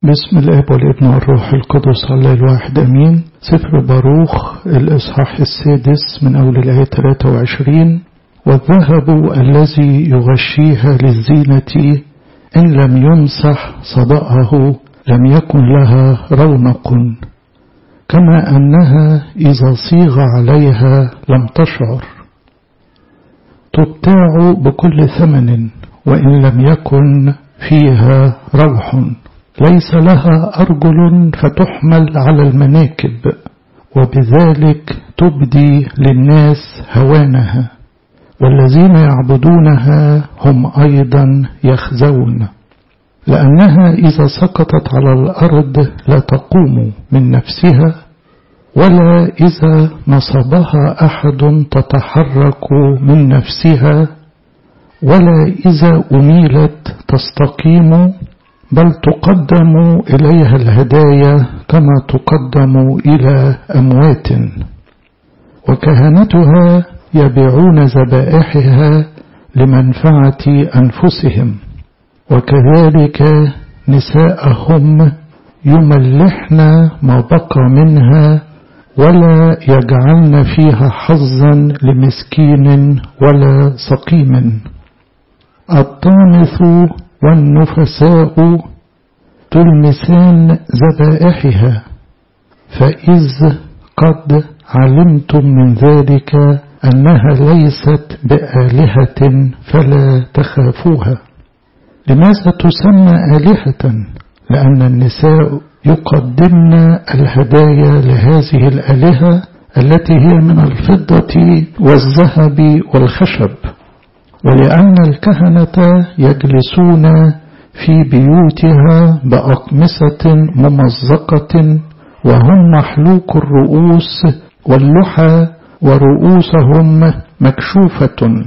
بسم الاب والابن والروح القدس الله الواحد امين سفر باروخ الاصحاح السادس من اول الايه 23 والذهب الذي يغشيها للزينه ان لم يمسح صدأه لم يكن لها رونق كما انها اذا صيغ عليها لم تشعر تبتاع بكل ثمن وان لم يكن فيها روح ليس لها أرجل فتحمل على المناكب وبذلك تبدي للناس هوانها والذين يعبدونها هم أيضا يخزون لأنها إذا سقطت على الأرض لا تقوم من نفسها ولا إذا نصبها أحد تتحرك من نفسها ولا إذا أميلت تستقيم بل تقدم إليها الهدايا كما تقدم إلى أموات وكهنتها يبيعون ذبائحها لمنفعة أنفسهم وكذلك نساءهم يملحن ما بقى منها ولا يجعلن فيها حظا لمسكين ولا سقيم الطامث والنفساء تلمسان ذبائحها فإذ قد علمتم من ذلك أنها ليست بآلهة فلا تخافوها لماذا تسمى آلهة لأن النساء يقدمن الهدايا لهذه الآلهة التي هي من الفضة والذهب والخشب ولأن الكهنة يجلسون في بيوتها بأقمصة ممزقة وهم محلوك الرؤوس واللحى ورؤوسهم مكشوفة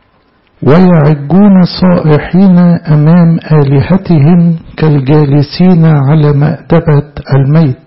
ويعجون صائحين أمام آلهتهم كالجالسين على مأدبة الميت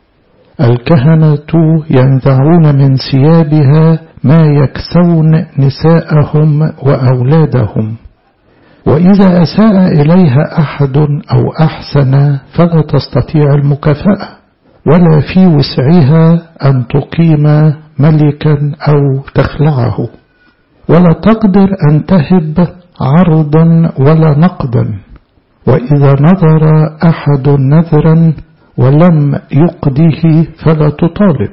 الكهنة ينزعون من ثيابها ما يكسون نساءهم وأولادهم وإذا أساء إليها أحد أو أحسن فلا تستطيع المكافأة ولا في وسعها أن تقيم ملكا أو تخلعه ولا تقدر أن تهب عرضا ولا نقدا وإذا نظر أحد نذرا ولم يقضه فلا تطالب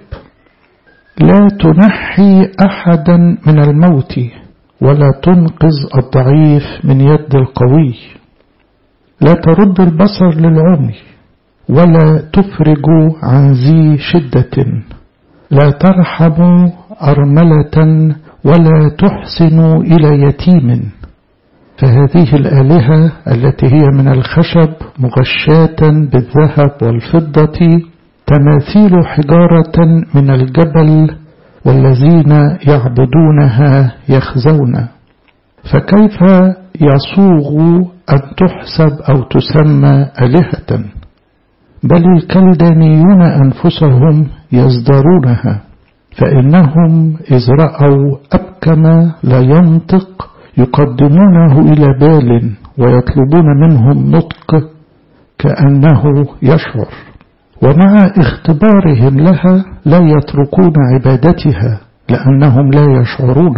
لا تنحي أحدا من الموت ولا تنقذ الضعيف من يد القوي لا ترد البصر للعمي ولا تفرج عن ذي شدة لا ترحم أرملة ولا تحسن إلى يتيم فهذه الآلهة التي هي من الخشب مغشاة بالذهب والفضة تماثيل حجارة من الجبل والذين يعبدونها يخزون فكيف يصوغ أن تحسب أو تسمى آلهة بل الكلدانيون أنفسهم يزدرونها فإنهم إذ رأوا أبكم لا ينطق يقدمونه إلى بال ويطلبون منهم نطق كأنه يشعر ومع اختبارهم لها لا يتركون عبادتها لأنهم لا يشعرون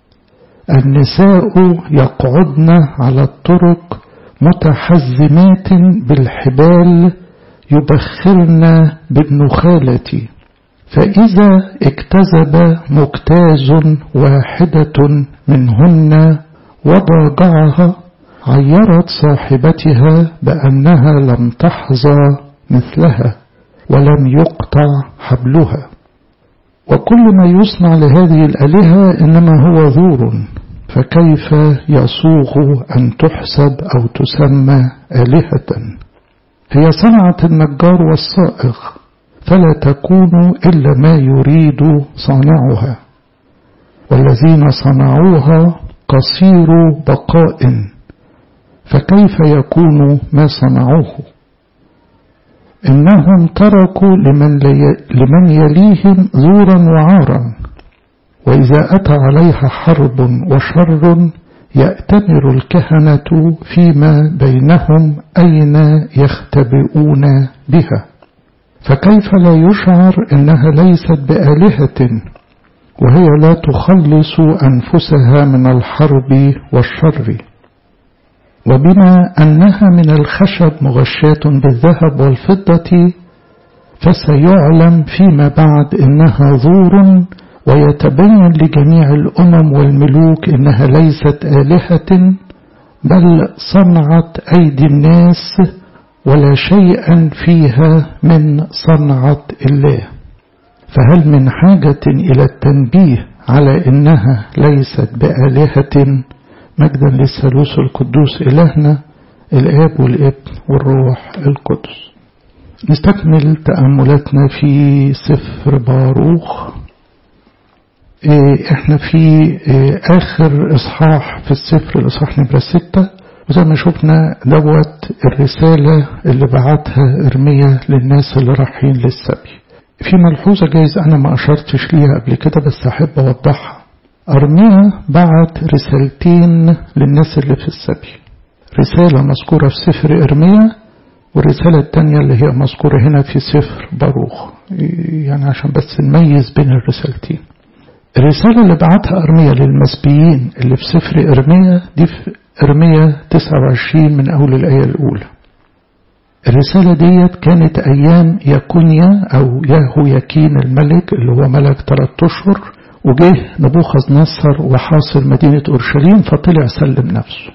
النساء يقعدن على الطرق متحزمات بالحبال يبخرن بالنخالة فإذا اكتذب مجتاز واحدة منهن وضاجعها عيرت صاحبتها بأنها لم تحظى مثلها ولم يقطع حبلها وكل ما يصنع لهذه الآلهة إنما هو ذور فكيف يصوغ أن تحسب أو تسمى آلهة هي صنعة النجار والصائغ فلا تكون إلا ما يريد صانعها والذين صنعوها قصير بقاء فكيف يكون ما صنعوه إنهم تركوا لمن, لمن يليهم زورا وعارا وإذا أتى عليها حرب وشر يأتمر الكهنة فيما بينهم أين يختبئون بها فكيف لا يشعر إنها ليست بآلهة وهي لا تخلص أنفسها من الحرب والشر وبما أنها من الخشب مغشاة بالذهب والفضة فسيعلم فيما بعد إنها ظور ويتبين لجميع الأمم والملوك إنها ليست آلهة بل صنعت أيدي الناس ولا شيئا فيها من صنعة الله فهل من حاجة إلى التنبيه على إنها ليست بآلهة مجدا للثالوث القدوس إلهنا الآب والابن والروح القدس نستكمل تأملاتنا في سفر باروخ احنا في آخر إصحاح في السفر الإصحاح نمرة ستة وزي ما شفنا دوت الرسالة اللي بعتها إرميا للناس اللي رايحين للسبي في ملحوظة جايز أنا ما أشرتش ليها قبل كده بس أحب أوضحها أرميا بعت رسالتين للناس اللي في السبي رسالة مذكورة في سفر إرميا والرسالة الثانية اللي هي مذكورة هنا في سفر باروخ يعني عشان بس نميز بين الرسالتين الرسالة اللي بعتها أرميا للمسبيين اللي في سفر إرميا دي في إرميا 29 من أول الآية الأولى الرسالة ديت كانت أيام يكونيا أو ياهو يكين الملك اللي هو ملك ثلاثة أشهر وجه نبوخذ نصر وحاصر مدينة أورشليم فطلع سلم نفسه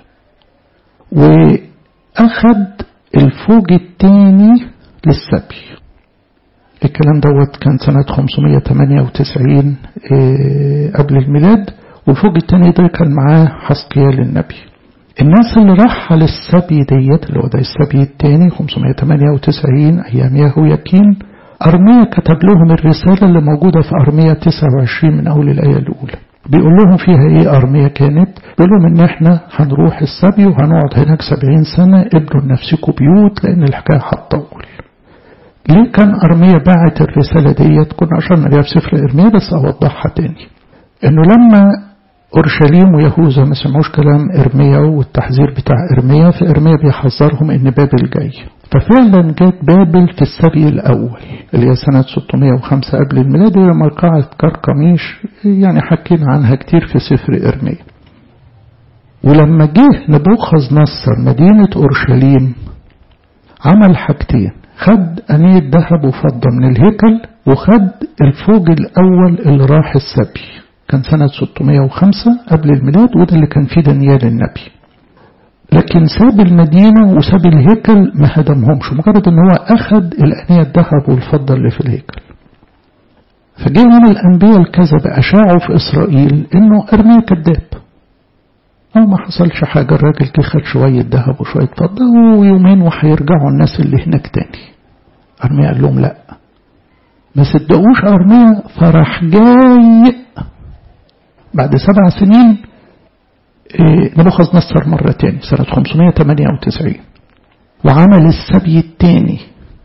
وأخد الفوج الثاني للسبي الكلام دوت كان سنة 598 قبل الميلاد والفوج الثاني ده كان معاه حسقيال النبي الناس اللي راح للسبي ديت اللي هو ده السبي الثاني 598 أيام ياهو يكين أرميا كتب لهم الرسالة اللي موجودة في أرميا 29 من أول الآية الأولى بيقول لهم فيها إيه أرميا كانت بيقول لهم إن إحنا هنروح السبي وهنقعد هناك 70 سنة ابنوا لنفسكم بيوت لأن الحكاية هتطول ليه كان أرميا باعت الرسالة ديت كنا أشرنا ليها في سفر إرميا بس أوضحها تاني إنه لما أورشليم ويهوذا ما سمعوش كلام إرميا والتحذير بتاع إرميا فإرميا بيحذرهم إن بابل جاي ففعلا جت بابل في السبي الأول اللي هي سنة 605 قبل الميلاد هي مرقعة كركميش يعني حكينا عنها كتير في سفر إرميا ولما جه نبوخذ نصر مدينة أورشليم عمل حاجتين خد أنية ذهب وفضة من الهيكل وخد الفوج الأول اللي راح السبي كان سنة 605 قبل الميلاد وده اللي كان فيه دانيال النبي لكن ساب المدينة وساب الهيكل ما هدمهمش مجرد ان هو اخد الانية الذهب والفضة اللي في الهيكل فجاء من الانبياء الكذب اشاعوا في اسرائيل انه ارميا كذاب أو ما حصلش حاجة الراجل جه خد شوية ذهب وشوية فضة ويومين وهيرجعوا الناس اللي هناك تاني أرميا قال لهم لا ما صدقوش أرميا فراح جاي بعد سبع سنين نبوخذ نصر مرة تاني سنة 598 وعمل السبي التاني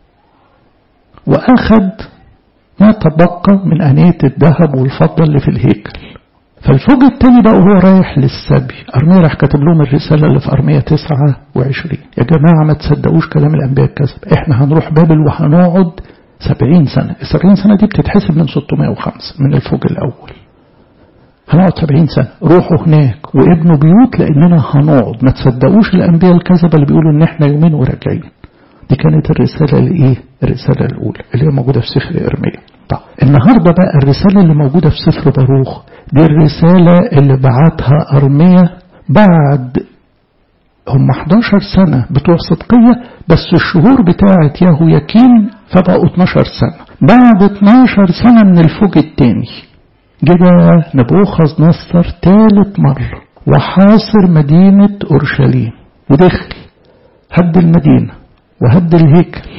وأخذ ما تبقى من أنية الذهب والفضة اللي في الهيكل فالفوج التاني بقى وهو رايح للسبي أرميا راح كاتب لهم الرسالة اللي في أرميا 29 يا جماعة ما تصدقوش كلام الأنبياء الكذب احنا هنروح بابل وهنقعد 70 سنة ال 70 سنة دي بتتحسب من 605 من الفوج الأول هنقعد 70 سنة روحوا هناك وابنوا بيوت لأننا هنقعد ما تصدقوش الأنبياء الكذبة اللي بيقولوا إن احنا يومين وراجعين دي كانت الرسالة الإيه؟ الرسالة الأولى اللي هي موجودة في سفر إرميا طب النهاردة بقى الرسالة اللي موجودة في سفر باروخ دي الرسالة اللي بعتها أرميا بعد هم 11 سنة بتوع صدقية بس الشهور بتاعة ياهو يكين فبقوا 12 سنة بعد 12 سنة من الفوج التاني جه نبوخذ نصر ثالث مرة وحاصر مدينة أورشليم ودخل هد المدينة وهد الهيكل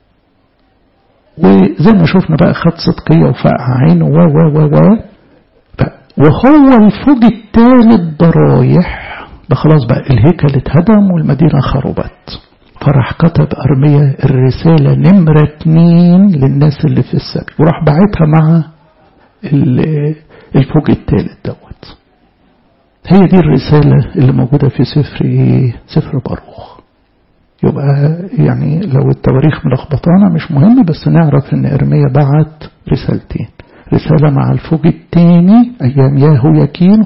وزي ما شفنا بقى خد صدقية وفقع عينه و و و و وهو الفوج الثالث ده رايح ده خلاص بقى الهيكل اتهدم والمدينة خربت فراح كتب أرميا الرسالة نمرة اتنين للناس اللي في السبي وراح باعتها مع الفوج الثالث دوت هي دي الرسالة اللي موجودة في سفر إيه؟ سفر باروخ يبقى يعني لو التواريخ ملخبطانا مش مهم بس نعرف ان ارميا بعت رسالتين رسالة مع الفوج الثاني أيام ياهو يكين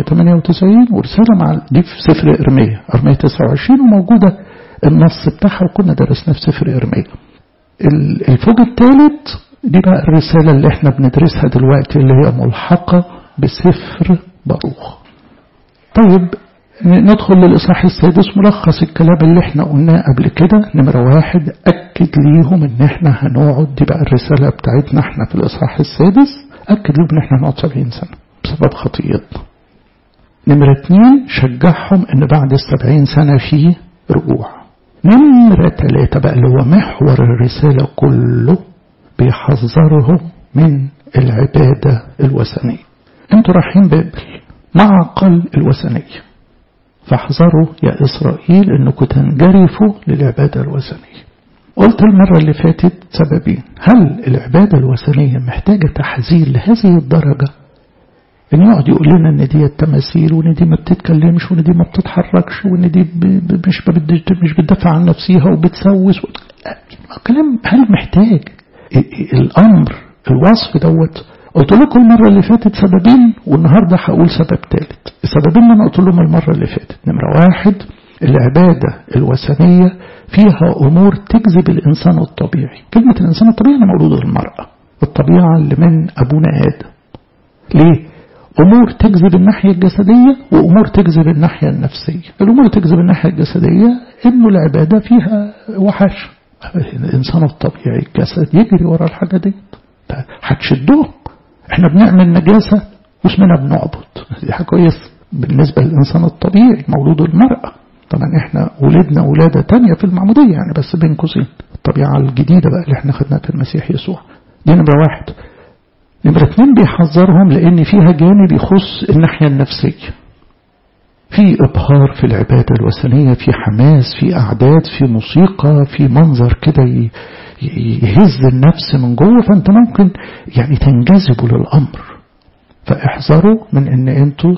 598 ورسالة مع دي في سفر إرميا إرميا 29 وموجودة النص بتاعها وكنا درسناه في سفر إرميا الفوج الثالث دي بقى الرسالة اللي احنا بندرسها دلوقتي اللي هي ملحقة بسفر باروخ طيب ندخل للإصحاح السادس ملخص الكلام اللي احنا قلناه قبل كده نمرة واحد أكد ليهم ان احنا هنقعد دي بقى الرسالة بتاعتنا احنا في الإصحاح السادس أكد ليهم ان احنا هنقعد سبعين سنة بسبب خطيئتنا نمرة اتنين شجعهم ان بعد السبعين سنة في رجوع نمرة تلاتة بقى اللي هو محور الرسالة كله بيحذرهم من العبادة الوثنية انتوا رايحين بابل معقل الوثنيه فاحذروا يا إسرائيل أنكم تنجرفوا للعبادة الوثنية قلت المرة اللي فاتت سببين هل العبادة الوثنية محتاجة تحذير لهذه الدرجة ان يقعد يقول لنا ان دي التماثيل وان دي ما بتتكلمش وان دي ما بتتحركش وان دي مش مش بتدافع عن نفسها وبتسوس و... كلام هل محتاج الامر الوصف دوت قلت لكم المرة اللي فاتت سببين والنهاردة هقول سبب ثالث السببين اللي أنا قلت لهم المرة اللي فاتت نمرة واحد العبادة الوثنية فيها أمور تجذب الإنسان الطبيعي كلمة الإنسان الطبيعي أنا مولود المرأة الطبيعة اللي من أبونا آدم ليه؟ أمور تجذب الناحية الجسدية وأمور تجذب الناحية النفسية الأمور تجذب الناحية الجسدية إنه العبادة فيها وحش الإنسان الطبيعي الجسد يجري ورا الحاجة دي هتشدهم احنا بنعمل نجاسة واسمنا بنعبد دي حاجة كويسة بالنسبة للإنسان الطبيعي مولود المرأة طبعا احنا ولدنا ولادة تانية في المعمودية يعني بس بين قوسين الطبيعة الجديدة بقى اللي احنا خدناها في المسيح يسوع دي نمرة واحد نمرة اتنين بيحذرهم لأن فيها جانب يخص الناحية النفسية في إبهار في العبادة الوثنية في حماس في أعداد في موسيقى في منظر كده يهز النفس من جوه فأنت ممكن يعني تنجذبوا للأمر فاحذروا من أن أنتوا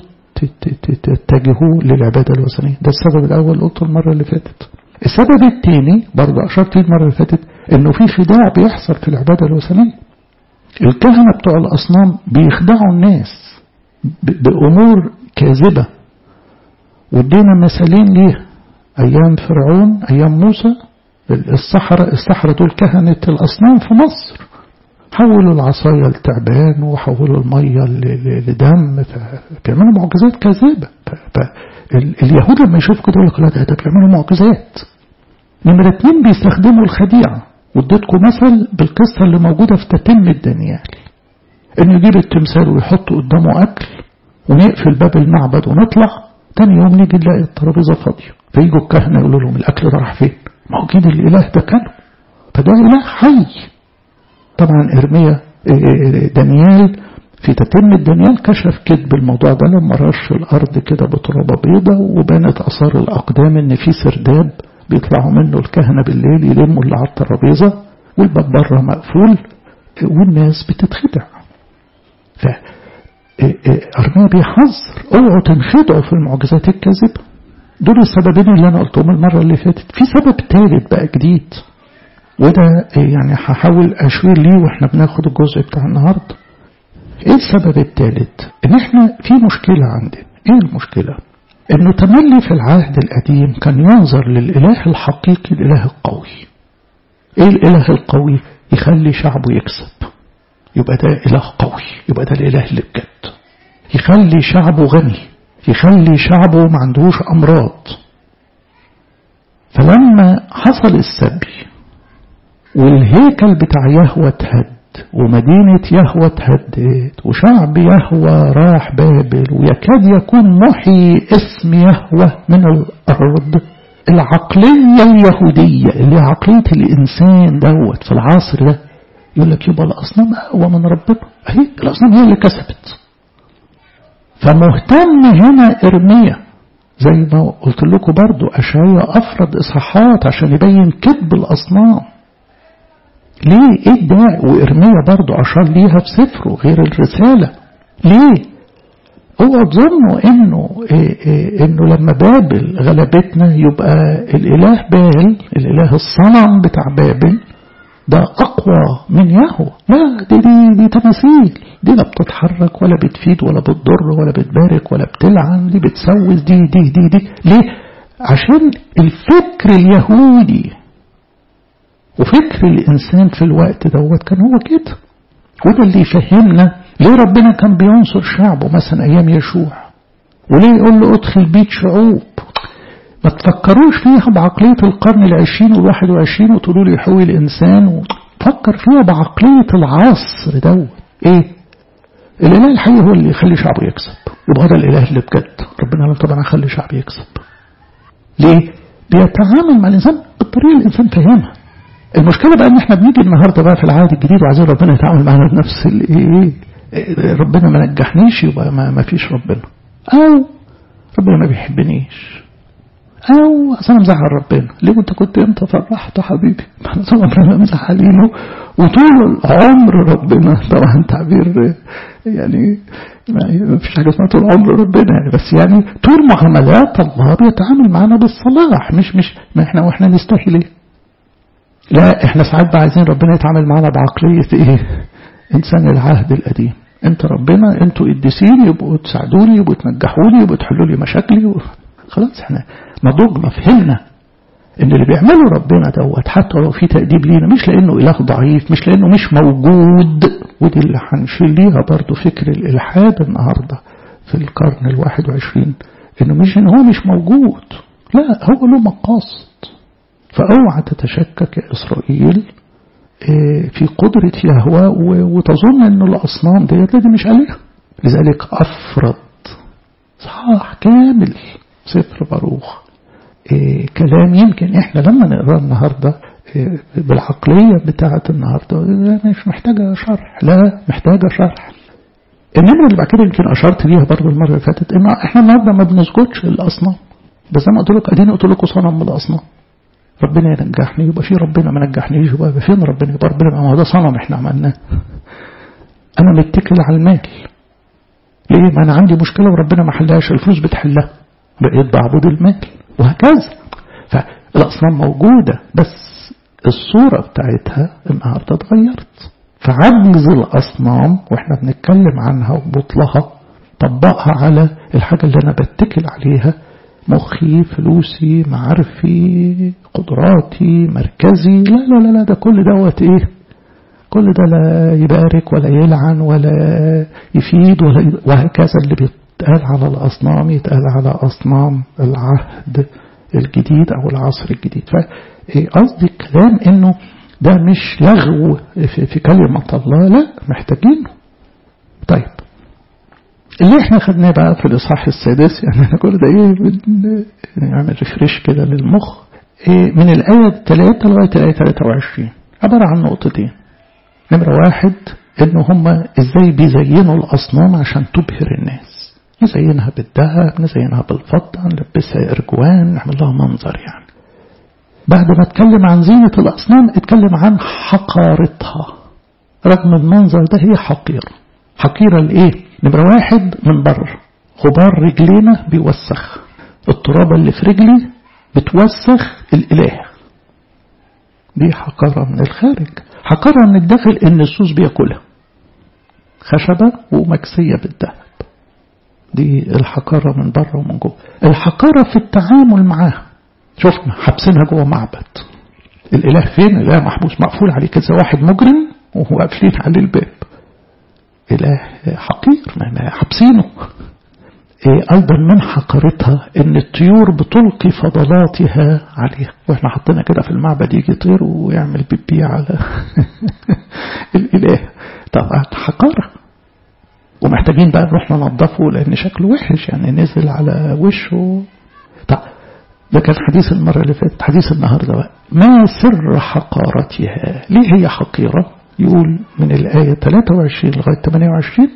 تتجهوا للعبادة الوثنية ده السبب الأول قلته المرة اللي فاتت السبب الثاني برضه أشرت المرة اللي فاتت أنه في خداع بيحصل في العبادة الوثنية الكهنة بتوع الأصنام بيخدعوا الناس بأمور كاذبة وادينا مثالين ليه أيام فرعون أيام موسى السحرة السحرة دول كهنة الأصنام في مصر حولوا العصاية لتعبان وحولوا المية لدم بيعملوا معجزات كاذبة اليهود لما يشوفوا كده يقول لك لا ده بيعملوا معجزات نمرة اتنين بيستخدموا الخديعة واديتكم مثل بالقصة اللي موجودة في تتم الدانيال انه يجيب التمثال ويحط قدامه اكل ونقفل باب المعبد ونطلع تاني يوم نيجي نلاقي الترابيزة فاضية فيجوا الكهنة يقولوا لهم الأكل ده راح فين؟ ما هو كده الإله ده كله فده إله حي طبعا إرميا دانيال في تتم دانيال كشف كذب الموضوع ده لما رش الأرض كده بترابة بيضة وبانت آثار الأقدام إن في سرداب بيطلعوا منه الكهنة بالليل يلموا اللي على الترابيزة والباب بره مقفول والناس بتتخدع ف أرميا بيحذر اوعوا تنخدعوا في المعجزات الكاذبة دول السببين اللي أنا قلتهم المرة اللي فاتت في سبب ثالث بقى جديد وده يعني هحاول أشير ليه وإحنا بناخد الجزء بتاع النهاردة إيه السبب الثالث إن إحنا في مشكلة عندنا إيه المشكلة إنه تملي في العهد القديم كان ينظر للإله الحقيقي الإله القوي إيه الإله القوي يخلي شعبه يكسب يبقى ده إله قوي يبقى ده الإله اللي بجد يخلي شعبه غني يخلي شعبه ما عندهوش أمراض فلما حصل السبي والهيكل بتاع يهوى اتهد ومدينة يهوى اتهدت وشعب يهوى راح بابل ويكاد يكون محي اسم يهوى من الأرض العقلية اليهودية اللي عقلية الإنسان دوت في العصر ده يقول لك يبقى الأصنام أقوى من ربنا أهي الأصنام هي اللي كسبت فمهتم هنا إرميا زي ما قلت لكم برضو أشعيا أفرد إصحاحات عشان يبين كذب الأصنام ليه إيه الداعي وإرميا برضو أشار ليها في سفره غير الرسالة ليه اوعوا تظنوا انه إيه إيه انه لما بابل غلبتنا يبقى الاله بال الاله الصنم بتاع بابل ده اقوى من يهوه لا دي دي, دي تماثيل دي لا بتتحرك ولا بتفيد ولا بتضر ولا بتبارك ولا بتلعن دي بتسوس دي دي دي دي ليه عشان الفكر اليهودي وفكر الانسان في الوقت دوت كان هو كده وده اللي يفهمنا ليه ربنا كان بينصر شعبه مثلا ايام يشوع وليه يقول له ادخل بيت شعوب ما تفكروش فيها بعقلية القرن العشرين والواحد وعشرين وتقولوا لي يحوي الإنسان فكر فيها بعقلية العصر دوت إيه الإله الحقيقي هو اللي يخلي شعبه يكسب يبقى هذا الإله اللي بجد ربنا قال طبعا هخلي شعبي يكسب ليه بيتعامل مع الإنسان بالطريقة اللي الإنسان فاهمها المشكلة بقى ان احنا بنيجي النهاردة بقى في العهد الجديد وعايزين ربنا يتعامل معانا بنفس الايه ربنا ما نجحنيش يبقى ما, ما فيش ربنا او ربنا ما بيحبنيش او اصل انا مزعل ربنا ليه انت كنت امتى فرحت حبيبي احنا طبعا مزعلينه وطول العمر ربنا طبعا تعبير يعني ما فيش حاجه اسمها طول عمر ربنا يعني بس يعني طول معاملات الله بيتعامل معانا بالصلاح مش مش ما احنا واحنا نستاهل ايه لا احنا ساعات بقى عايزين ربنا يتعامل معانا بعقليه ايه انسان العهد القديم انت ربنا انتوا قديسين يبقوا تساعدوني يبقوا تنجحوني يبقوا تحلوا لي مشاكلي و... خلاص احنا نضجنا فهمنا ان اللي بيعمله ربنا دوت حتى لو في تأديب لينا مش لانه اله ضعيف مش لانه مش موجود ودي اللي هنشيل ليها برضه فكر الالحاد النهارده في القرن الواحد وعشرين انه مش ان هو مش موجود لا هو له مقاصد فاوعى تتشكك يا اسرائيل في قدرة يهوى وتظن ان الاصنام ديت دي مش آلهة لذلك افرض صح كامل سفر باروخ إيه كلام يمكن احنا لما نقراه النهارده إيه بالعقلية بتاعة النهارده مش محتاجة شرح لا محتاجة شرح النمرة اللي بعد كده يمكن اشرت ليها برضه المرة اللي فاتت ان احنا النهارده ما بنسجدش للاصنام بس زي ما قلت لك اديني قلت لكم صنم من الاصنام ربنا ينجحني يبقى في ربنا ما نجحنيش يبقى فين ربنا يبقى ربنا ما هو ده صنم احنا عملناه انا متكل على المال ليه ما انا عندي مشكلة وربنا ما حلهاش الفلوس بتحلها بقيت بعبد المال وهكذا فالأصنام موجودة بس الصورة بتاعتها النهاردة اتغيرت فعجز الأصنام واحنا بنتكلم عنها وبطلها طبقها على الحاجة اللي أنا بتكل عليها مخي فلوسي معارفي قدراتي مركزي لا لا لا لا ده كل دوت ايه كل ده لا يبارك ولا يلعن ولا يفيد ولا وهكذا اللي بيتقال على الأصنام يتقال على أصنام العهد الجديد أو العصر الجديد فقصدي الكلام إنه ده مش لغو في كلمة الله لا محتاجينه طيب اللي احنا خدناه بقى في الإصحاح السادس يعني احنا كل ده ايه نعمل ريفريش كده للمخ ايه من الآية 3 لغاية الآية 23 عبارة عن نقطتين نمرة واحد إن هما إزاي بيزينوا الأصنام عشان تبهر الناس نزينها بالذهب نزينها بالفضة نلبسها إرجوان نعمل لها منظر يعني بعد ما اتكلم عن زينة الأصنام اتكلم عن حقارتها رغم المنظر ده هي حقيرة حقيرة لإيه؟ نمرة واحد من بره غبار رجلينا بيوسخ الترابة اللي في رجلي بتوسخ الإله دي حقارة من الخارج حقارة من الداخل إن السوس بياكلها خشبة ومكسية بالذهب دي الحقارة من بره ومن جوه الحقارة في التعامل معاها شفنا حابسينها جوه معبد الإله فين الإله محبوس مقفول عليه كده واحد مجرم وهو قافلين عليه الباب إله حقير ما حابسينه إيه أيضا من حقارتها إن الطيور بتلقي فضلاتها عليها وإحنا حطينا كده في المعبد يجي طير ويعمل بيبي على الإله طبعا حقارة ومحتاجين بقى نروح ننظفه لأن شكله وحش يعني نزل على وشه طب ده كان حديث المرة اللي فاتت حديث النهاردة بقى ما سر حقارتها ليه هي حقيرة يقول من الآية 23 لغاية 28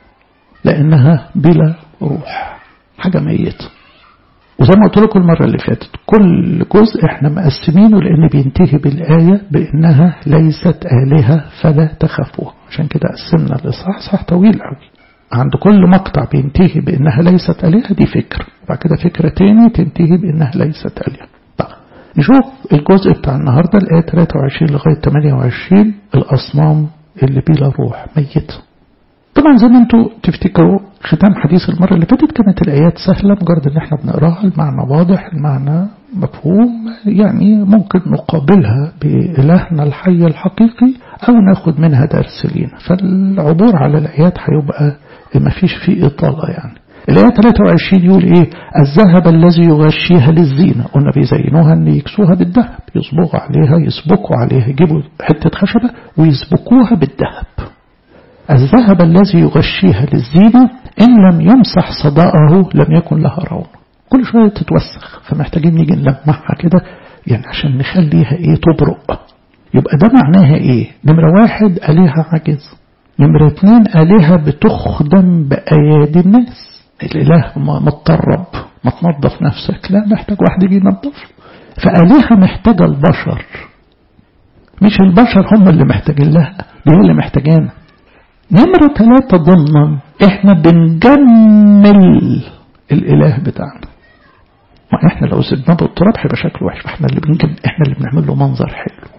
لأنها بلا روح حاجة ميتة وزي ما قلت لكم المرة اللي فاتت كل جزء احنا مقسمينه لأن بينتهي بالآية بأنها ليست آلهة فلا تخافوها عشان كده قسمنا الإصحاح صح طويل قوي عند كل مقطع بينتهي بأنها ليست آلهة دي فكرة وبعد كده فكرة تاني تنتهي بأنها ليست آلهة طيب نشوف الجزء بتاع النهاردة الآية 23 لغاية 28 الأصنام اللي بلا روح ميتة طبعا زي ما انتوا تفتكروا ختام حديث المرة اللي فاتت كانت الآيات سهلة مجرد ان احنا بنقراها المعنى واضح المعنى مفهوم يعني ممكن نقابلها بإلهنا الحي الحقيقي أو ناخد منها درس لينا فالعبور على الآيات هيبقى مفيش فيه إطالة يعني الآية 23 يقول إيه الذهب الذي يغشيها للزينة قلنا بيزينوها أن يكسوها بالذهب يصبغوا عليها يسبقوا عليها يجيبوا حتة خشبة ويسبقوها بالذهب الذهب الذي يغشيها للزينة إن لم يمسح صداءه لم يكن لها رون كل شوية تتوسخ فمحتاجين نيجي نلمعها كده يعني عشان نخليها إيه تبرق يبقى ده معناها إيه نمرة واحد آلهة عجز نمرة اتنين آلهة بتخدم بأيادي الناس الإله متطرب ما تنظف نفسك لا محتاج واحد يجي ينظف فآلهة محتاجة البشر مش البشر هم اللي محتاجين لها دي اللي محتاجانا نمرة ثلاثة ضمنا احنا بنجمل الإله بتاعنا ما احنا لو سيبناه بالتراب هيبقى شكله وحش احنا اللي بنجم احنا اللي بنعمل له منظر حلو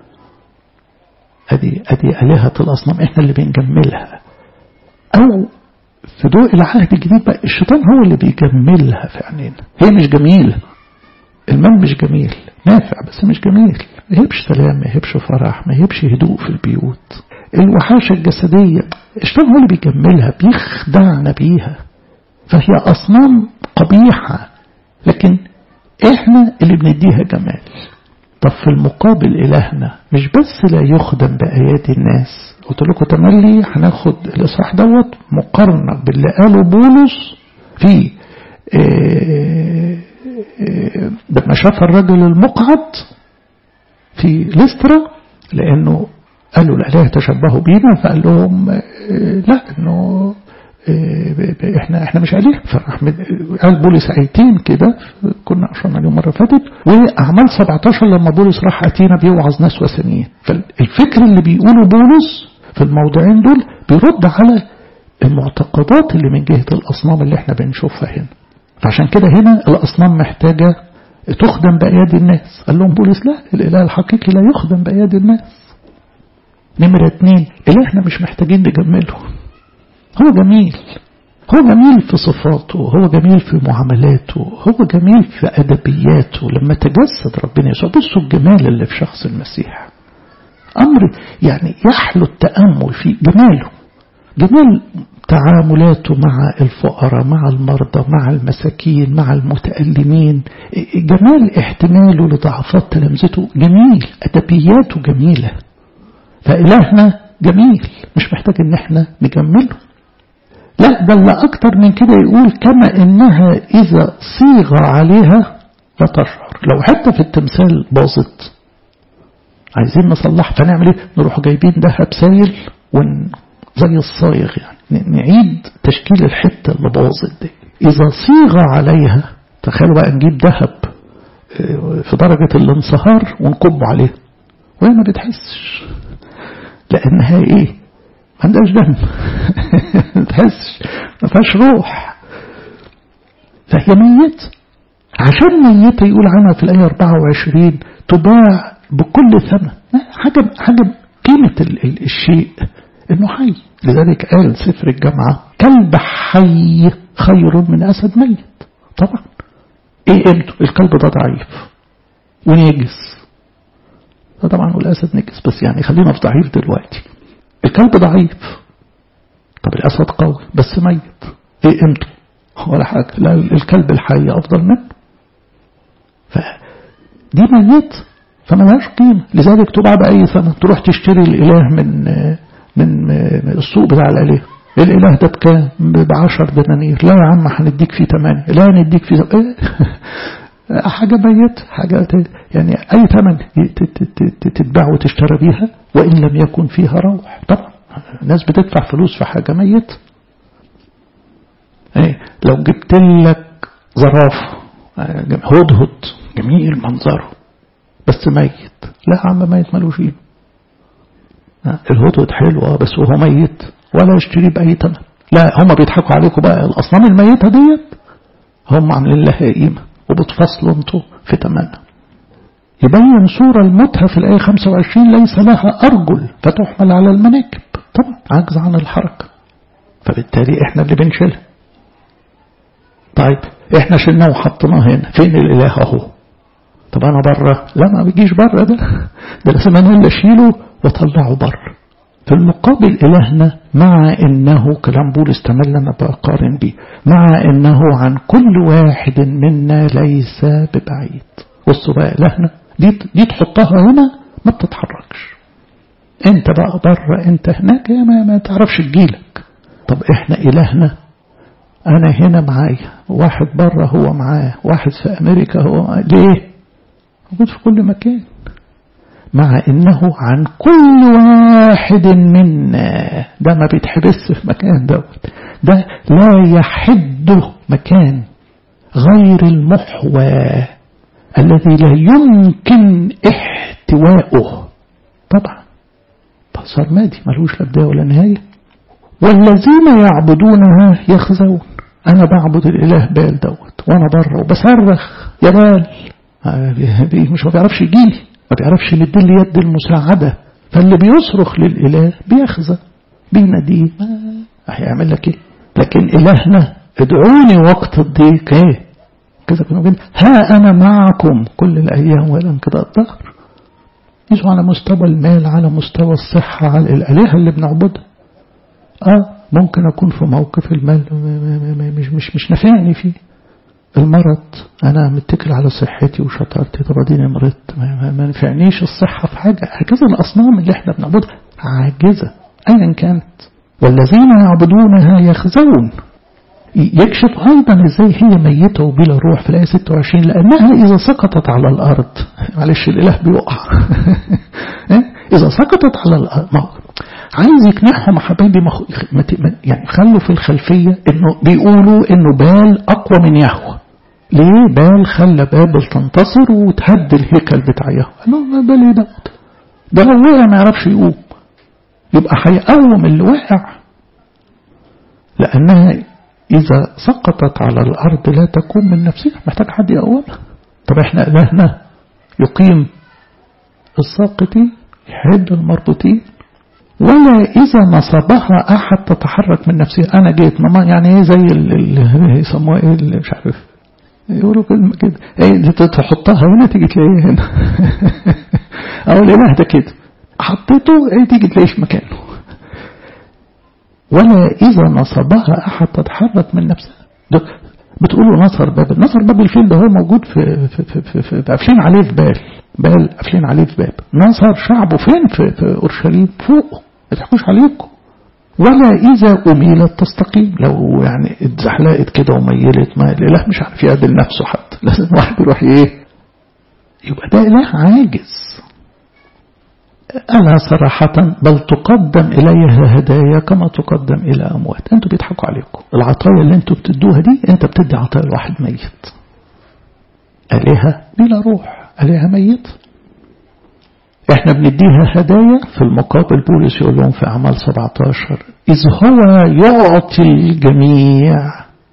ادي ادي آلهة الأصنام احنا اللي بنجملها أو في ضوء العهد الجديد بقى الشيطان هو اللي بيجملها في عينينا هي مش جميلة المال مش جميل نافع بس مش جميل ما يهبش سلام ما يهبش فرح ما يهبش هدوء في البيوت الوحاشة الجسدية الشيطان هو اللي بيجملها بيخدعنا بيها فهي أصنام قبيحة لكن احنا اللي بنديها جمال طب في المقابل إلهنا مش بس لا يخدم بآيات الناس قلت لكم تملي هناخد الإصحاح دوت مقارنة باللي قاله بولس في لما شاف الرجل المقعد في لسترا لأنه قالوا الآلهة تشبهوا بينا فقال لهم لا إنه احنا احنا مش آلهة فراح قال بولس آيتين كده كنا أشرنا اليوم مرة فاتت وأعمال 17 لما بولس راح أتينا بيوعظ ناس وثنيين فالفكر اللي بيقوله بولس في الموضوعين دول بيرد على المعتقدات اللي من جهة الأصنام اللي احنا بنشوفها هنا فعشان كده هنا الأصنام محتاجة تخدم بأيادي الناس قال لهم بولس لا الإله الحقيقي لا يخدم بأيادي الناس نمرة اتنين إلهنا مش محتاجين نجمله هو جميل هو جميل في صفاته هو جميل في معاملاته هو جميل في أدبياته لما تجسد ربنا يسوع بصوا الجمال اللي في شخص المسيح أمر يعني يحلو التأمل في جماله جمال تعاملاته مع الفقراء مع المرضى مع المساكين مع المتألمين جمال احتماله لضعفات تلامذته جميل أدبياته جميلة فإلهنا جميل مش محتاج ان احنا نجمله لا ده اللي أكتر من كده يقول كما إنها إذا صيغ عليها لا تشعر لو حتى في التمثال باظت عايزين نصلح فنعمل ايه نروح جايبين دهب سايل ون زي الصايغ يعني نعيد تشكيل الحتة اللي باظت دي إذا صيغ عليها تخيلوا بقى نجيب ذهب في درجة الانصهار ونكب عليه وهي ما بتحسش لأنها إيه ما عندهاش دم ما تحسش ما فيهاش روح فهي ميت عشان ميتة يقول عنها في الآية 24 تباع بكل ثمن حاجة حاجة قيمة الشيء انه حي لذلك قال سفر الجامعة كلب حي خير من أسد ميت طبعا ايه قيمته الكلب ده ضعيف ونجس طبعا والأسد نجس بس يعني خلينا في ضعيف دلوقتي الكلب ضعيف طب الأسد قوي بس ميت ايه قيمته ولا حاجة لا الكلب الحي أفضل منه فدي ميت فملهاش قيمة لذلك تباع بأي ثمن تروح تشتري الإله من من السوق بتاع الآلهة الإله ده بكام بعشر دنانير لا يا عم هنديك فيه تمانية لا نديك فيه إيه؟ حاجة ميت حاجة يعني أي ثمن تتباع وتشترى بيها وإن لم يكن فيها روح طبعا الناس بتدفع فلوس في حاجة ميت ايه لو جبت لك زرافة هدهد جميل منظره بس ميت لا يا عم ميت ملوش قيمة الهدهد حلو بس وهو ميت ولا يشتري بأي ثمن لا هم بيضحكوا عليكم بقى الأصنام الميتة ديت هم عاملين لها قيمة وبتفصلوا انتوا في تمنها يبين صورة المتها في الآية 25 ليس لها أرجل فتحمل على المناكب طبعا عجز عن الحركة فبالتالي احنا اللي بنشيلها طيب احنا شلناه وحطيناه هنا فين الاله اهو طب انا بره لا ما بيجيش بره ده ده لازم انا اللي اشيله واطلعه بره في المقابل إلهنا مع إنه كلام بولس تملى أنا بقارن بيه مع إنه عن كل واحد منا ليس ببعيد بصوا بقى إلهنا دي, دي تحطها هنا ما بتتحركش انت بقى بره انت هناك ما, ما تعرفش تجيلك طب احنا إلهنا أنا هنا معايا واحد بره هو معاه واحد في أمريكا هو معاه. ليه موجود في كل مكان مع انه عن كل واحد منا ده ما بيتحبس في مكان دوت ده لا يحد مكان غير المحوى الذي لا يمكن احتواؤه طبعا صار مادي ملوش لا بدايه ولا نهايه والذين يعبدونها يخزون انا بعبد الاله بال دوت وانا بره وبصرخ يا بال مش ما بيعرفش يجيلي ما بيعرفش يمد لي يد المساعدة فاللي بيصرخ للإله بيخزى بيناديه هيعمل لك ايه لكن إلهنا ادعوني وقت الضيق ايه كذا كنا ها أنا معكم كل الأيام ولا كده الظهر يسوع على مستوى المال على مستوى الصحة على الآلهة اللي بنعبدها اه ممكن أكون في موقف المال مش مش مش نافعني فيه المرض أنا متكل على صحتي وشطارتي طب اديني مرضت ما, ما نفعنيش الصحة في حاجة هكذا الأصنام اللي احنا بنعبدها عاجزة أيا كانت والذين يعبدونها يخزون يكشف أيضا ازاي هي ميتة وبلا روح في الآية 26 لأنها إذا سقطت على الأرض معلش الإله بيقع إذا سقطت على الأرض ما عايز يقنعهم حبايبي يعني خلوا في الخلفية إنه بيقولوا إنه بال أقوى من يهوه ليه بال خلى بابل تنتصر وتهد الهيكل بتاع يهوه قال بال ايه ده ده لو وقع ما يعرفش يقوم يبقى هيقوم اللي وقع لأنها إذا سقطت على الأرض لا تكون من نفسها محتاج حد يقومها طب احنا إلهنا يقيم الساقطين يحد المربوطين ولا إذا نصبها أحد تتحرك من نفسها أنا جيت ماما يعني إيه زي اللي يسموها إيه اللي مش عارف يقولوا كلمة كده إيه تحطها هنا تيجي تلاقيها هنا أو الإله ده كده حطيته إيه تيجي تلاقيه في مكانه ولا إذا نصبها أحد تتحرك من نفسها بتقولوا نصر بابل نصر بابل فين ده هو موجود في في في في, في, في قافلين عليه في بال بال قافلين عليه في باب نصر شعبه فين في, في أورشليم فوق ما تحكوش عليكم ولا إذا أميلت تستقيم لو يعني اتزحلقت كده وميلت ما الإله مش عارف يعدل نفسه حتى لازم واحد يروح إيه يبقى ده إله عاجز أنا صراحة بل تقدم إليها هدايا كما تقدم إلى أموات أنتوا بيضحكوا عليكم العطايا اللي أنتوا بتدوها دي أنت بتدي عطايا لواحد ميت آلهة بلا روح آلهة ميت احنا بنديها هدايا في المقابل بولس يقول لهم في أعمال 17 إذ هو يعطي الجميع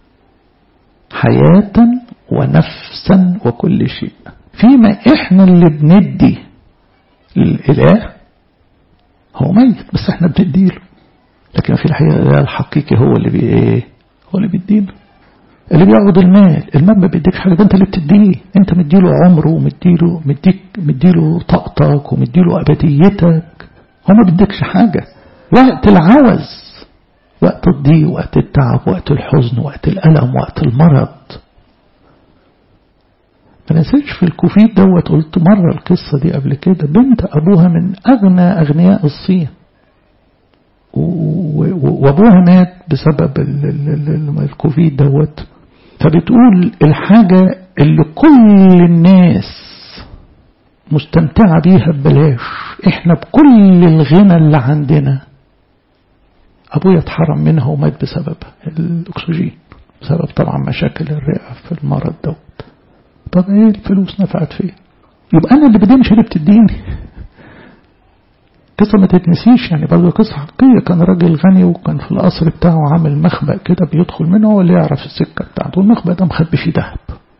حياة ونفسا وكل شيء فيما احنا اللي بندي الإله هو ميت بس احنا بنديله لكن في الحقيقة الإله الحقيقي هو اللي بي ايه هو اللي بيديله اللي بياخد المال المال ما بيديكش حاجة ده انت اللي بتديه انت مديله عمره ومديله مديك مديله طاقتك ومديله أبديتك هو ما بيديكش حاجة وقت العوز وقت الضيق وقت التعب وقت الحزن وقت الألم وقت المرض ما نسيتش في الكوفيد دوت قلت مرة القصة دي قبل كده بنت أبوها من أغنى أغنياء الصين وأبوها مات بسبب الكوفيد دوت فبتقول الحاجة اللي كل الناس مستمتعة بيها ببلاش احنا بكل الغنى اللي عندنا أبويا اتحرم منها ومات بسببها الأكسجين بسبب طبعا مشاكل الرئة في المرض دوت طب ايه الفلوس نفعت فيه يبقى انا اللي بدي مش اللي بتديني قصة ما تتنسيش يعني برضه قصة حقيقية كان راجل غني وكان في القصر بتاعه عامل مخبأ كده بيدخل منه هو اللي يعرف السكة بتاعته والمخبأ ده مخبي فيه ذهب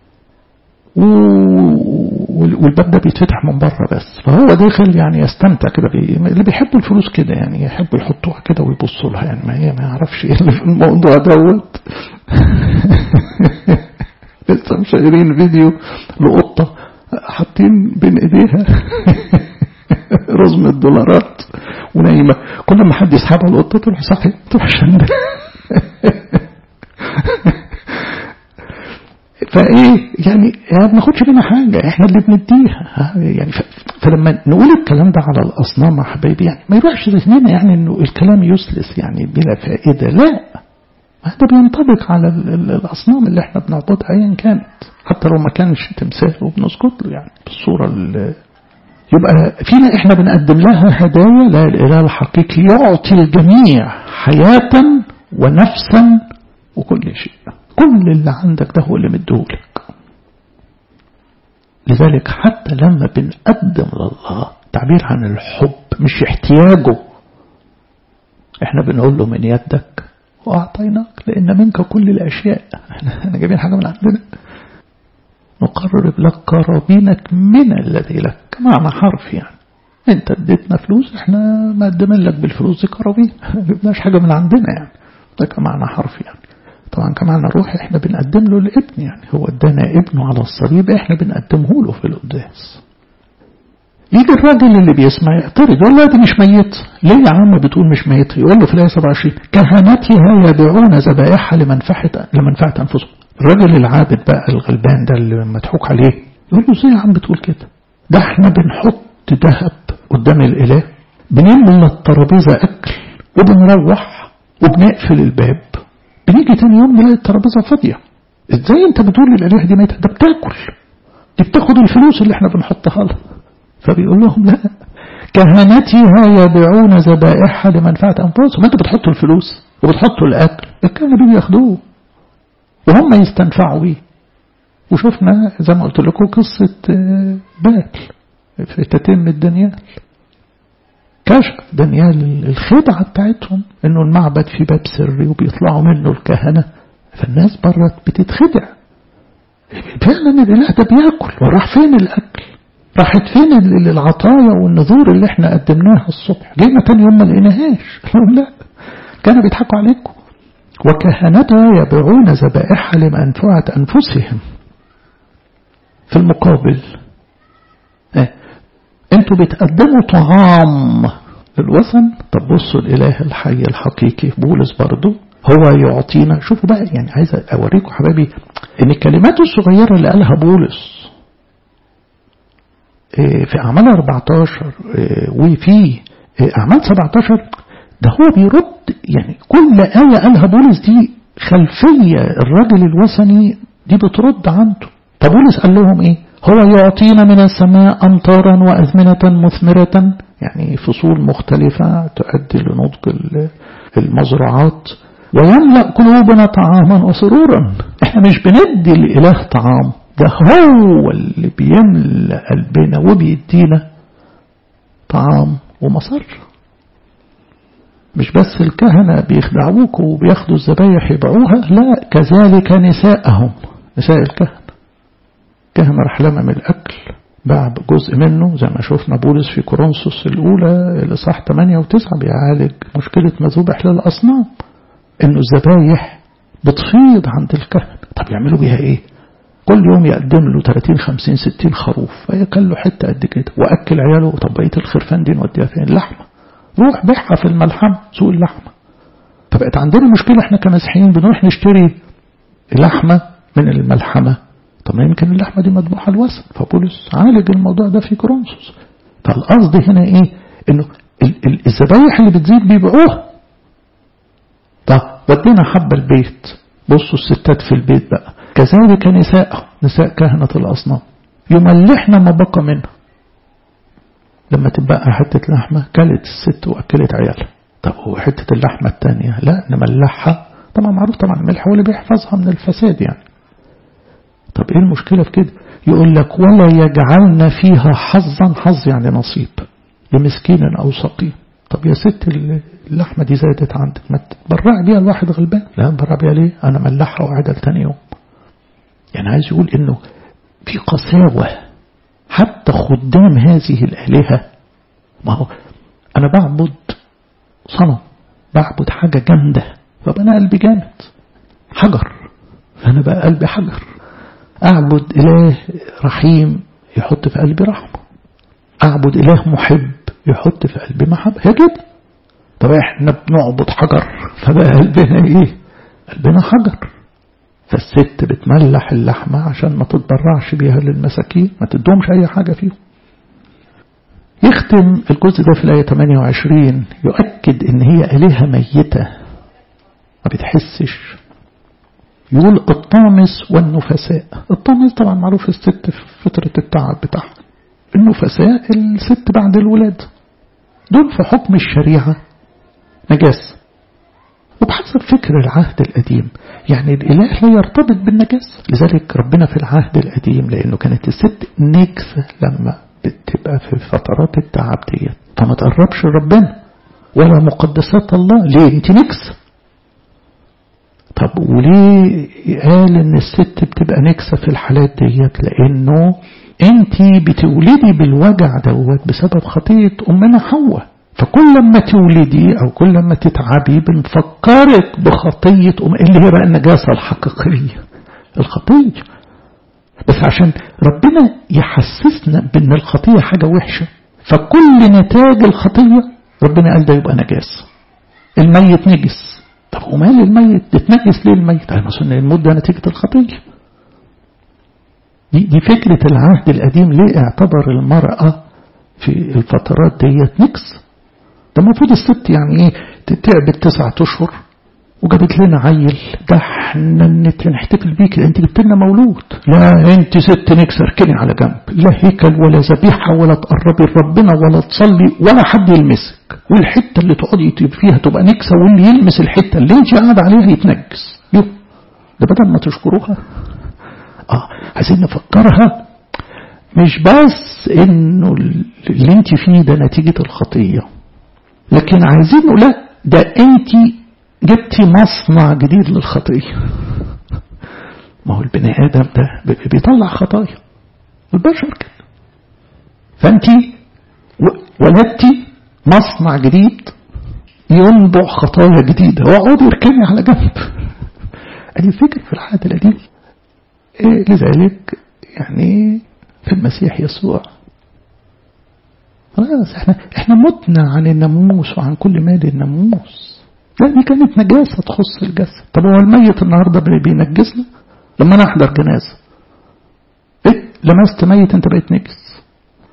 والباب ده بيتفتح من بره بس فهو داخل يعني يستمتع كده بي... اللي بيحبوا الفلوس كده يعني يحبوا يحطوها كده ويبصوا لها يعني ما هي ما يعرفش ايه اللي في الموضوع دوت لسه مشاهدين فيديو لقطة حاطين بين ايديها رزم الدولارات ونايمة كل ما حد يسحبها القطة تروح صحي تروح شندة فايه يعني ما بناخدش منها حاجه احنا اللي بنديها يعني فلما نقول الكلام ده على الاصنام يا حبايبي يعني ما يروحش ذهننا يعني انه الكلام يسلس يعني بلا فائده لا هذا بينطبق على الاصنام اللي احنا بنعبدها ايا كانت حتى لو ما كانش تمثال وبنسجد له يعني بالصوره يبقى فينا احنا بنقدم لها هدايا لا الاله الحقيقي يعطي الجميع حياه ونفسا وكل شيء كل اللي عندك ده هو اللي مديهولك لذلك حتى لما بنقدم لله تعبير عن الحب مش احتياجه احنا بنقول له من يدك وأعطيناك لأن منك كل الأشياء احنا جايبين حاجة من عندنا نقرب لك قرابينك من الذي لك كمعنى حرف يعني انت اديتنا فلوس احنا مقدمين لك بالفلوس دي قرابين ما جبناش حاجة من عندنا يعني ده كمعنى حرف يعني طبعا كمعنى روحي احنا بنقدم له الابن يعني هو ادانا ابنه على الصليب احنا بنقدمه له في القداس يجي الراجل اللي بيسمع يعترض يقول له دي مش ميت ليه يا عم بتقول مش ميت يقول له في الآية 27 كهنتها يبيعون ذبائحها لمنفعة لمنفعة أنفسهم الراجل العابد بقى الغلبان ده اللي مضحوك عليه يقول له ازاي يا عم بتقول كده ده احنا بنحط ذهب قدام الإله بنملى الترابيزة أكل وبنروح وبنقفل الباب بنيجي تاني يوم نلاقي الترابيزة فاضية ازاي انت بتقول للإله دي ميتة ده بتاكل دي بتاخد الفلوس اللي احنا بنحطها لها فبيقول لهم لا كهنتها يبيعون ذبائحها لمنفعة أنفسهم انتوا بتحطوا الفلوس وبتحطوا الأكل الكهنة بيجوا ياخدوه وهم يستنفعوا بيه وشفنا زي ما قلت لكم قصة بال في تتم دانيال كشف دانيال الخدعة بتاعتهم انه المعبد في باب سري وبيطلعوا منه الكهنة فالناس برت بتتخدع فعلا الاله ده بياكل وراح فين الاكل راحت فين العطايا والنذور اللي احنا قدمناها الصبح جينا تاني يوم ما لقيناهاش لا كانوا بيضحكوا عليكم وكهنتها يبيعون ذبائحها لمنفعة أنفسهم في المقابل اه انتوا بتقدموا طعام للوثن طب بصوا الإله الحي الحقيقي بولس برضو هو يعطينا شوفوا بقى يعني عايز أوريكم حبايبي إن الكلمات الصغيرة اللي قالها بولس في أعمال 14 وفي أعمال 17 ده هو بيرد يعني كل آية قالها بولس دي خلفية الراجل الوثني دي بترد عنده طب بولس قال لهم إيه هو يعطينا من السماء أمطارا وأزمنة مثمرة يعني فصول مختلفة تؤدي لنضج المزرعات ويملأ قلوبنا طعاما وسرورا احنا مش بندي الإله طعام ده هو اللي بيملأ قلبنا وبيدينا طعام ومصر مش بس الكهنة بيخدعوك وبياخدوا الذبايح يبيعوها لا كذلك نساءهم نساء الكهنة كهنة راح لمم الأكل باع جزء منه زي ما شفنا بولس في كورنثوس الأولى الإصحاح 8 و9 بيعالج مشكلة مذبح للأصنام إنه الذبايح بتفيض عند الكهنة طب يعملوا بيها إيه؟ كل يوم يقدم له 30 50 60 خروف فيكل له حته قد كده واكل عياله طب بقيه الخرفان دي نوديها فين؟ اللحمه روح بيعها في الملحمه سوق اللحمه فبقت عندنا مشكله احنا كمسيحيين بنروح نشتري لحمه من الملحمه طب ما يمكن اللحمه دي مذبوحه الوثن فبولس عالج الموضوع ده في كورنثوس فالقصد هنا ايه؟ انه الذبايح اللي بتزيد بيبيعوها طب ودينا حبه البيت بصوا الستات في البيت بقى كذلك نساء نساء كهنة الأصنام يملحنا ما بقى منها لما تبقى حتة لحمة كلت الست وأكلت عيالها طب هو حتة اللحمة التانية لا نملحها طبعا معروف طبعا الملح هو اللي بيحفظها من الفساد يعني طب ايه المشكلة في كده يقول لك ولا يجعلنا فيها حظا حظ يعني نصيب لمسكين أو سقيم طب يا ست اللحمة دي زادت عندك ما تبرع بيها الواحد غلبان لا تبرع بيها ليه أنا ملحها وعدل تاني يوم يعني عايز يقول إنه في قساوة حتى خدام هذه الآلهة ما هو أنا بعبد صنم بعبد حاجة جامدة فبقى أنا قلبي جامد حجر فأنا بقى قلبي حجر أعبد إله رحيم يحط في قلبي رحمة أعبد إله محب يحط في قلبي محبة هي كده طب احنا بنعبد حجر فبقى قلبنا ايه قلبنا حجر فالست بتملح اللحمة عشان ما تتبرعش بيها للمساكين ما تدومش أي حاجة فيهم يختم الجزء ده في الآية 28 يؤكد إن هي آلهة ميتة ما بتحسش يقول الطامس والنفساء الطامس طبعا معروف الست في فترة التعب بتاعها النفساء الست بعد الولادة دول في حكم الشريعة نجاسة وبحسب فكر العهد القديم يعني الإله لا يرتبط بالنجاسة لذلك ربنا في العهد القديم لأنه كانت الست نكسة لما بتبقى في فترات التعب ديت فما تقربش ربنا ولا مقدسات الله ليه انت نكسة طب وليه قال ان الست بتبقى نكسة في الحالات ديت لانه انت بتولدي بالوجع دوت بسبب خطية امنا حواء فكل ما تولدي او كل ما تتعبي بنفكرك بخطية ام اللي هي بقى النجاسة الحقيقية الخطية بس عشان ربنا يحسسنا بان الخطية حاجة وحشة فكل نتاج الخطية ربنا قال ده يبقى نجاس الميت نجس طب ومال الميت تتنجس ليه الميت انا اظن الموت ده نتيجة الخطية دي, دي فكرة العهد القديم ليه اعتبر المرأة في الفترات ديت نكس ده المفروض الست يعني ايه تعبت تسعة اشهر وجابت لنا عيل ده احنا نحتفل بيك انت جبت لنا مولود لا انت ست نكس اركني على جنب لا هيكل ولا ذبيحه ولا تقربي لربنا ولا تصلي ولا حد يلمسك والحته اللي تقعدي فيها تبقى نكسه واللي يلمس الحته اللي انت قاعد عليها يتنجس يو ده بدل ما تشكروها اه عايزين نفكرها مش بس انه اللي انت فيه ده نتيجه الخطيه لكن عايزين نقول لا ده انت جبتي مصنع جديد للخطية ما هو البني آدم ده بيطلع خطايا البشر كده فأنت ولدتي مصنع جديد ينبع خطايا جديدة واقعدي اركني على جنب ادي الفكر في العهد القديم إيه لذلك يعني في المسيح يسوع خلاص احنا احنا متنا عن الناموس وعن كل مال الناموس لا دي كانت نجاسة تخص الجسد طب هو الميت النهاردة بينجسنا لما انا احضر جنازة ايه لمست ميت انت بقيت نجس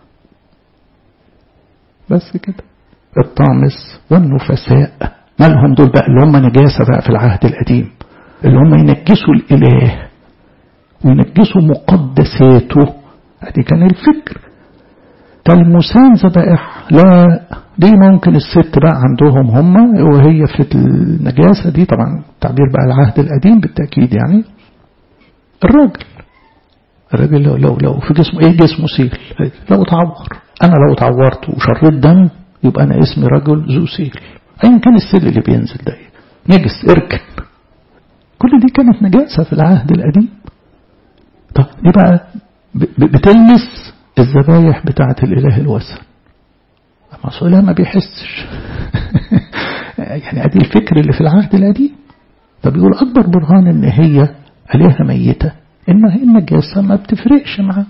بس كده الطامس والنفساء مالهم دول بقى اللي هم نجاسة بقى في العهد القديم اللي هم ينجسوا الإله وينجسوا مقدساته ادي كان الفكر كالمسان ذبائح لا دي ممكن الست بقى عندهم هم وهي في النجاسة دي طبعا تعبير بقى العهد القديم بالتأكيد يعني الراجل الراجل لو, لو, لو في جسمه ايه جسمه سيل لو اتعور انا لو اتعورت وشريت دم يبقى انا اسمي رجل ذو سيل ايا كان السيل اللي بينزل ده نجس اركن كل دي كانت نجاسة في العهد القديم طب دي بقى بتلمس الذبايح بتاعة الإله الوثن أما ما بيحسش يعني ادي الفكر اللي في العهد القديم فبيقول أكبر برهان إن هي آلهة ميتة إن النجاسة ما بتفرقش معاه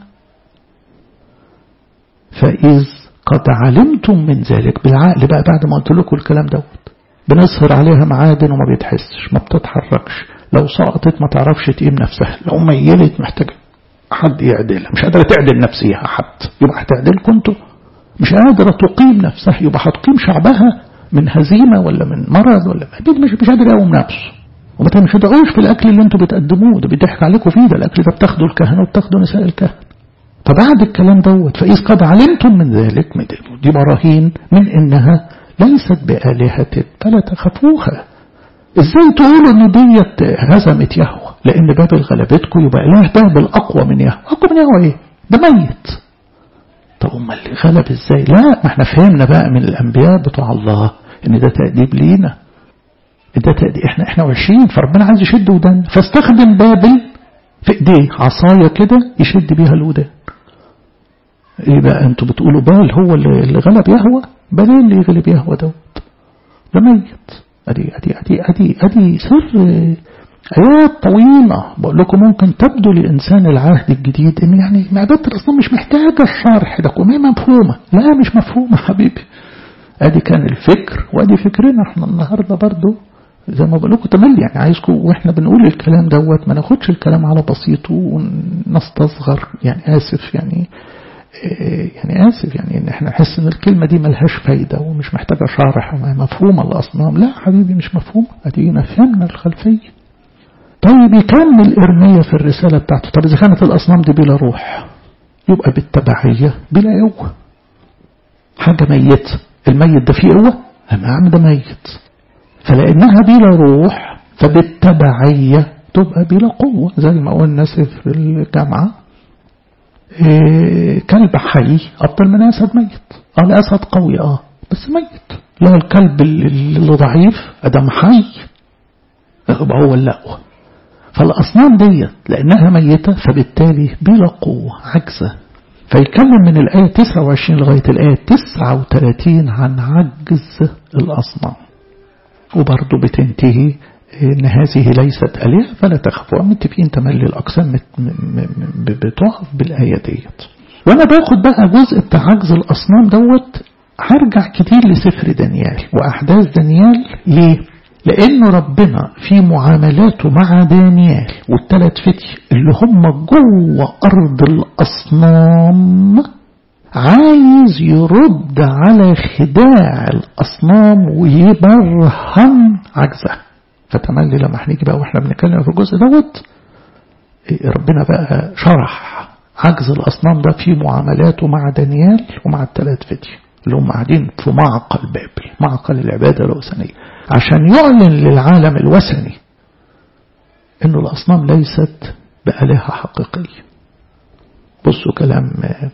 فإذ قد علمتم من ذلك بالعقل بقى بعد ما قلت لكم الكلام دوت بنسهر عليها معادن وما بيتحسش ما بتتحركش لو سقطت ما تعرفش تقيم نفسها لو ميلت محتاجة حد يعدلها مش قادرة تعدل نفسها حد يبقى هتعدلكم انتوا مش قادرة تقيم نفسها يبقى هتقيم شعبها من هزيمة ولا من مرض ولا مش مش قادر يقوم نفسه وما تنخدعوش في الأكل اللي انتوا بتقدموه ده بيضحك عليكم فيه ده الأكل ده بتاخدوا الكهنة وبتاخدوا نساء الكهنة فبعد الكلام دوت فإذ قد علمتم من ذلك دي براهين من إنها ليست بآلهة فلا تخافوها ازاي تقولوا ان ديت هزمت يهوى لان بابل غلبتكم يبقى اله بابل اقوى من يهوى اقوى من يهوى ايه ده ميت طب امال اللي غلب ازاي لا ما احنا فهمنا بقى من الانبياء بتوع الله ان ده تأديب لينا ده تأديب احنا احنا وحشين فربنا عايز يشد ودان فاستخدم بابل في ايديه عصايه كده يشد بيها الودان ايه بقى انتوا بتقولوا بال هو اللي غلب يهوى بل اللي يغلب يهوى دوت ده ميت ادي ادي ادي ادي ادي سر ايات طويله بقول لكم ممكن تبدو لانسان العهد الجديد ان يعني معبده الاصنام مش محتاجه الشرح ده كلها مفهومه لا مش مفهومه حبيبي ادي كان الفكر وادي فكرنا احنا النهارده برضو زي ما بقول لكم تملي يعني عايزكم واحنا بنقول الكلام دوت ما ناخدش الكلام على بسيطه ونستصغر يعني اسف يعني يعني آسف يعني إن إحنا نحس إن الكلمة دي ملهاش فايدة ومش محتاجة شرح مفهومة الأصنام لا حبيبي مش مفهومة أدينا فهمنا الخلفية طيب يكمل إرمية في الرسالة بتاعته طب إذا كانت الأصنام دي بلا روح يبقى بالتبعية بلا قوة حاجة ميتة الميت ده فيه قوة أمام ده ميت فلأنها بلا روح فبالتبعية تبقى بلا قوة زي ما قلنا في الجامعة إيه كلب حي أفضل من أسد ميت اه الأسد قوي اه بس ميت لا الكلب اللي ضعيف أدم حي يبقى هو الأقوى فالأصنام ديت لأنها ميتة فبالتالي بلا قوة عجزة فيتكلم من الآية 29 لغاية الآية 39 عن عجز الأصنام وبرضه بتنتهي إن هذه ليست آلهة فلا تخافوا متفقين تملي الأقسام بتقف بالآية ديت وأنا باخد بقى جزء بتاع عجز الأصنام دوت هرجع كتير لسفر دانيال وأحداث دانيال ليه؟ لأنه ربنا في معاملاته مع دانيال والثلاث فتي اللي هم جوه أرض الأصنام عايز يرد على خداع الأصنام ويبرهن عجزها فتملي لما هنيجي بقى واحنا بنتكلم في الجزء دوت ربنا بقى شرح عجز الأصنام ده في معاملاته مع دانيال ومع الثلاث فتي اللي هم قاعدين في معقل بابل معقل العبادة الوثنية عشان يعلن للعالم الوثني انه الأصنام ليست بآلهة حقيقية بصوا كلام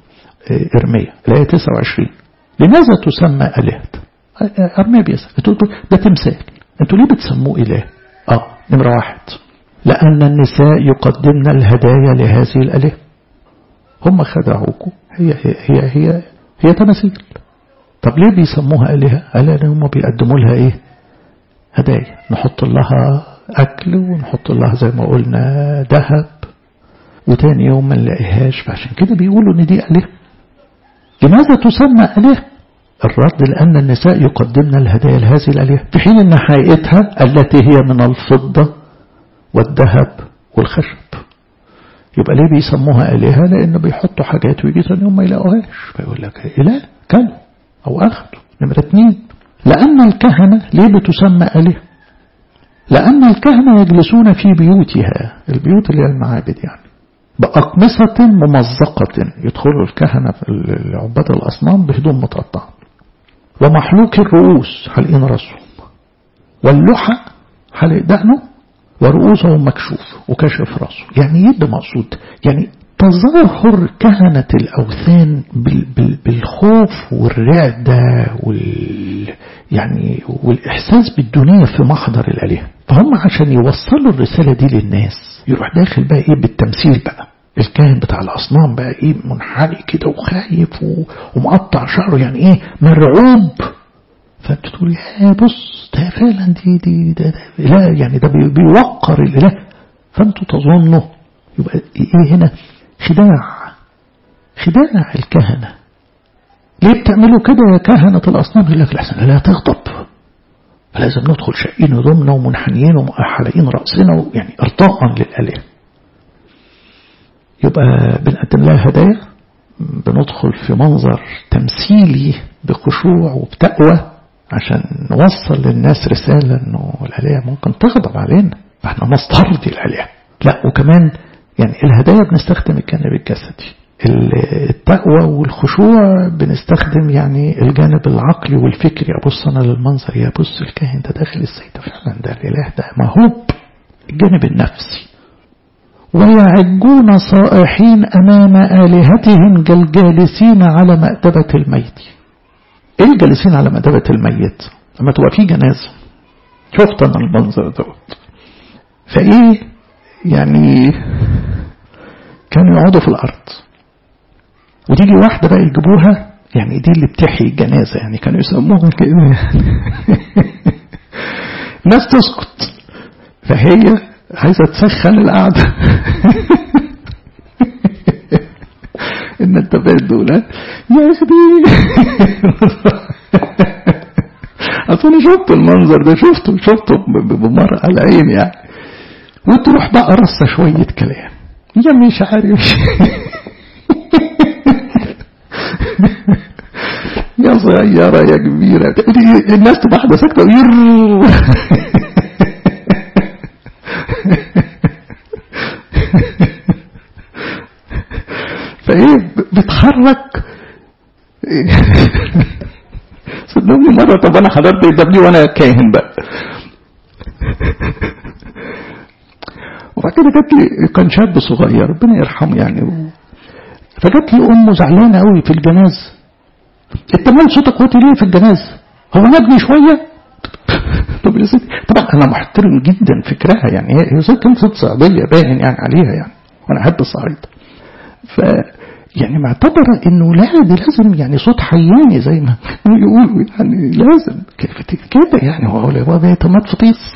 إرمية الآية 29 لماذا تسمى آلهة أرمية بيسأل ده تمثال انتوا ليه بتسموه إله آه نمرة واحد لأن النساء يقدمن الهدايا لهذه الآلهة هم خدعوكم هي هي هي هي, هي تماثيل طب ليه بيسموها آلهة قال لأن هم بيقدموا لها إيه هدايا نحط لها أكل ونحط لها زي ما قلنا ذهب وتاني يوم ما نلاقيهاش فعشان كده بيقولوا إن دي آلهة لماذا تسمى آلهة الرد لأن النساء يقدمن الهدايا لهذه الآلهة في حين أن حقيقتها التي هي من الفضة والذهب والخشب يبقى ليه بيسموها آلهة لأن بيحطوا حاجات ويجي ثاني يوم ما يلاقوهاش فيقول لك إله كلوا أو أخذوا نمرة اتنين لأن الكهنة ليه بتسمى آلهة لأن الكهنة يجلسون في بيوتها البيوت اللي هي المعابد يعني بأقمصة ممزقة يدخلوا الكهنة في عباد الأصنام بهدوم متقطعة ومحلوك الرؤوس حلقين راسهم واللحى حلق دقنه ورؤوسه مكشوف وكشف راسه يعني ايه ده مقصود يعني تظاهر كهنة الأوثان بالخوف والرعدة وال يعني والإحساس بالدنيا في محضر الآلهة فهم عشان يوصلوا الرسالة دي للناس يروح داخل بقى إيه بالتمثيل بقى الكاهن بتاع الأصنام بقى إيه منحني كده وخايف ومقطع شعره يعني إيه مرعوب فأنت تقول يا بص ده فعلا دي دي ده, ده لا يعني ده بيوقر الإله فأنتوا تظنوا يبقى إيه هنا خداع خداع الكهنة ليه بتعملوا كده يا كهنة الأصنام يقول لك لحسن لا تغضب فلازم ندخل شقين هدومنا ومنحنيين وحالقين رأسنا يعني ارضاء للآلهة يبقى بنقدم لها هدايا بندخل في منظر تمثيلي بخشوع وبتقوى عشان نوصل للناس رسالة انه الآلهة ممكن تغضب علينا فاحنا نسترضي الآلهة لا وكمان يعني الهدايا بنستخدم الجانب الجسدي التقوى والخشوع بنستخدم يعني الجانب العقلي والفكري أبص أنا للمنظر يا بص الكاهن ده داخل السيدة فعلا ده الإله ده موهوب الجانب النفسي ويعجون صائحين أمام آلهتهم كالجالسين على مأدبة الميت إيه الجالسين على مأدبة الميت لما تبقى في جنازة شفت أنا المنظر دوت فإيه يعني كانوا يقعدوا في الأرض وتيجي واحدة بقى يجيبوها يعني دي اللي بتحيي الجنازة يعني كانوا يسموها كده يعني ناس تسكت فهي عايزة تسخن القعدة إن التفاهات دول يا أخي أصل أنا شفت المنظر ده شفته شفته بمرة على عيني يعني وتروح بقى رصة شوية كلام يا مش عارف يا صغيرة يا كبيرة الناس تبقى واحدة ساكتة فايه بتحرك صدقوني مرة طب انا حضرت الدبليو وانا كاهن بقى وبعد كده جات لي كان شاب صغير ربنا يرحمه يعني فجات لي امه زعلانه قوي في الجنازه انت مال صوتك واطي ليه في الجنازه هو نبني شويه طب يا ستي طبعا انا محترم جدا فكرها يعني هي ست كانت صعيديه باين يعني عليها يعني وانا احب الصعيد ف يعني معتبرة انه لا دي لازم يعني صوت حياني زي ما يقولوا يعني لازم كيف كده يعني هو هو بيتمات فطيس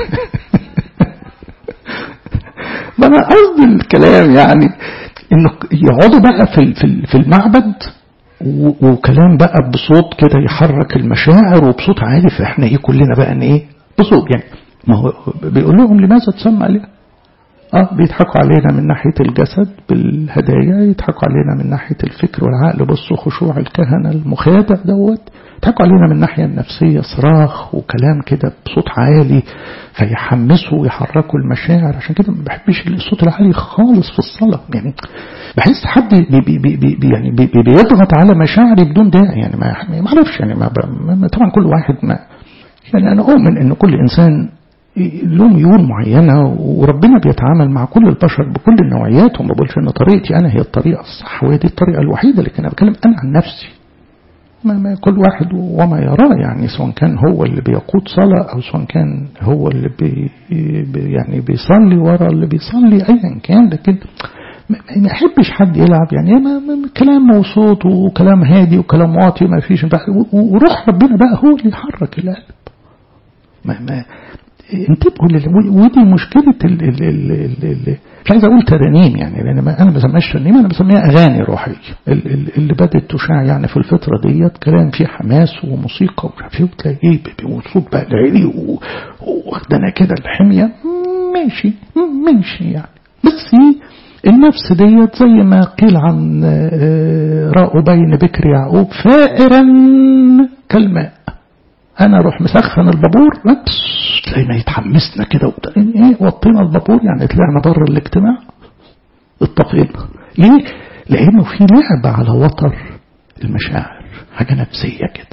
ما انا قصدي الكلام يعني انه يقعدوا بقى في في المعبد وكلام بقى بصوت كده يحرك المشاعر وبصوت عالي فاحنا ايه كلنا بقى ان ايه بصوت يعني ما هو بيقول لهم لماذا تسمى عليها اه بيضحكوا علينا من ناحية الجسد بالهدايا يضحكوا علينا من ناحية الفكر والعقل بصوا خشوع الكهنة المخادع دوت يضحكوا علينا من الناحية النفسية صراخ وكلام كده بصوت عالي فيحمسوا ويحركوا المشاعر عشان كده ما بحبش الصوت العالي خالص في الصلاة يعني بحس حد بي بي بي بي يعني بي بي بيضغط على مشاعري بدون داعي يعني ما ما اعرفش يعني ما, ما طبعا كل واحد ما يعني انا اؤمن ان كل انسان له ميول معينة وربنا بيتعامل مع كل البشر بكل النوعيات وما بقولش ان طريقتي انا هي الطريقة الصح وهي دي الطريقة الوحيدة لكن انا بتكلم انا عن نفسي ما, ما كل واحد وما يراه يعني سواء كان هو اللي بيقود صلاة أو سواء كان هو اللي بي يعني بيصلي ورا اللي بيصلي أيا كان لكن ما يحبش حد يلعب يعني ما كلام وصوت وكلام هادي وكلام واطي ما فيش وروح ربنا بقى هو اللي يحرك القلب ما ما انتبهوا ودي مشكلة ال ال ال ال ال مش عايز أقول ترانيم يعني لأن ما أنا ما بسميهاش ترانيم أنا بسميها أغاني روحية اللي بدأت تشاع يعني في الفترة ديت كلام فيه حماس وموسيقى ومش عارف إيه وتلاقي إيه والصوت بقى العالي واخدنا كده الحمية ماشي ماشي يعني بس النفس ديت زي ما قيل عن راء بين بكر يعقوب فائرا كالماء انا اروح مسخن البابور تلاقينا يتحمسنا كده ايه وطينا البابور يعني طلعنا بره الاجتماع اتطفينا ليه لانه في لعبة على وتر المشاعر حاجة نفسية كده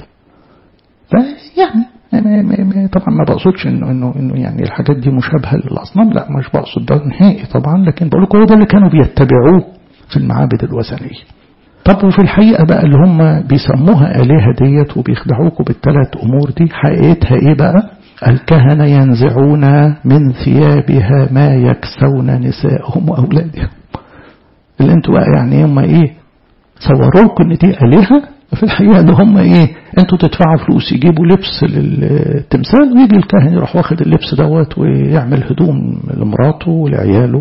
فيعني طبعا ما بقصدش انه انه انه يعني الحاجات دي مشابهه للاصنام لا مش بقصد ده نهائي طبعا لكن بقول لكم هو ده اللي كانوا بيتبعوه في المعابد الوثنيه طب وفي الحقيقة بقى اللي هم بيسموها آلهة ديت وبيخدعوكوا بالثلاث أمور دي حقيقتها إيه بقى الكهنة ينزعون من ثيابها ما يكسون نسائهم وأولادهم اللي انتوا بقى يعني هم إيه صوروكوا إن دي آلهة في الحقيقة اللي هم إيه انتوا تدفعوا فلوس يجيبوا لبس للتمثال ويجي الكاهن يروح واخد اللبس دوت ويعمل هدوم لمراته ولعياله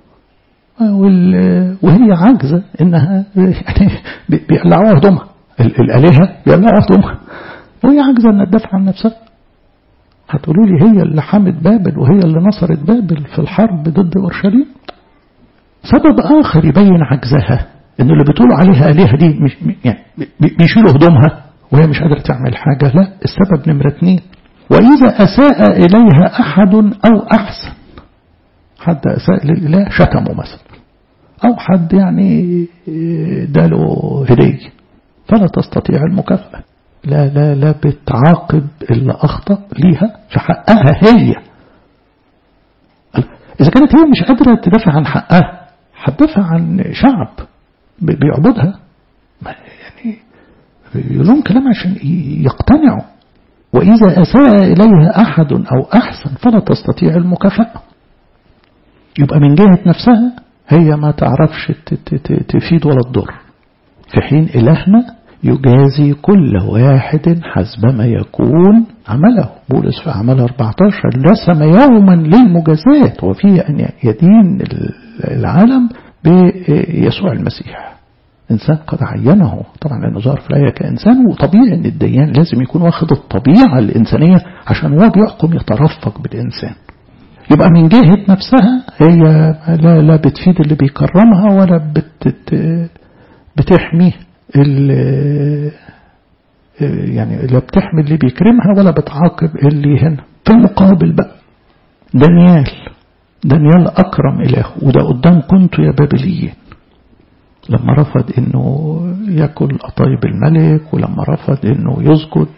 وهي عاجزة انها يعني بيقلعوها هدومها الالهة بيقلعوها هدومها وهي عاجزة انها تدافع عن نفسها هتقولوا لي هي اللي حمت بابل وهي اللي نصرت بابل في الحرب ضد اورشليم سبب اخر يبين عجزها ان اللي بتقولوا عليها الهة دي مش يعني بيشيلوا هدومها وهي مش قادرة تعمل حاجة لا السبب نمرة اتنين وإذا أساء إليها أحد أو أحسن حد أساء لله شتمه مثلا أو حد يعني اداله هدية فلا تستطيع المكافأة لا لا لا بتعاقب اللي أخطأ ليها في حقها هي إذا كانت هي مش قادرة تدافع عن حقها هتدافع عن شعب بيعبدها يعني يقول لهم كلام عشان يقتنعوا وإذا أساء إليها أحد أو أحسن فلا تستطيع المكافأة يبقى من جهة نفسها هي ما تعرفش تفيد ولا تضر في حين إلهنا يجازي كل واحد حسب ما يكون عمله بولس في أعمال 14 رسم يوما للمجازات وفيه أن يدين العالم بيسوع المسيح إنسان قد عينه طبعا لأنه ظهر في الآية كإنسان وطبيعي أن الديان لازم يكون واخد الطبيعة الإنسانية عشان هو بيحكم يترفق بالإنسان يبقى من جهة نفسها هي لا, لا بتفيد اللي بيكرمها ولا بت بتحمي اللي يعني لا بتحمي اللي بيكرمها ولا بتعاقب اللي هنا في المقابل بقى دانيال دانيال أكرم إله وده قدام كنت يا بابليين لما رفض انه ياكل قطايب الملك ولما رفض انه يسجد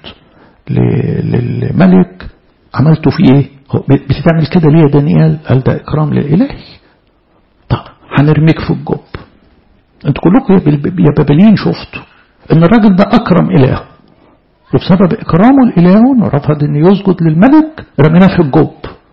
للملك عملته فيه ايه بتتعمل كده ليه يا دانيال قال ده اكرام للاله طب هنرميك في الجب انتوا كلكم يا بابليين شفتوا ان الراجل ده اكرم اله وبسبب اكرامه الاله رفض انه يسجد للملك رميناه في الجب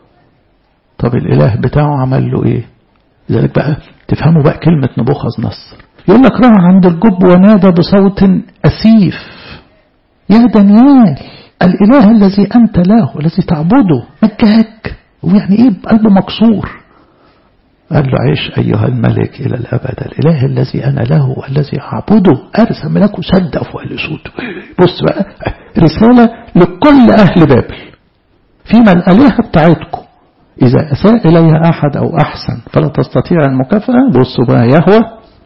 طب الاله بتاعه عمل له ايه لذلك بقى تفهموا بقى كلمة نبوخذ نصر يقول لك راح عند الجب ونادى بصوت أسيف يا دانيال الإله الذي أنت له الذي تعبده مجاك ويعني إيه قلبه مكسور قال له عيش أيها الملك إلى الأبد الإله الذي أنا له الذي أعبده أرسل ملكه سد أفواه الأسود بص بقى رسالة لكل أهل بابل فيما الآلهة بتاعتكم إذا أساء إليها أحد أو أحسن فلا تستطيع المكافأة بصوا بقى يهوى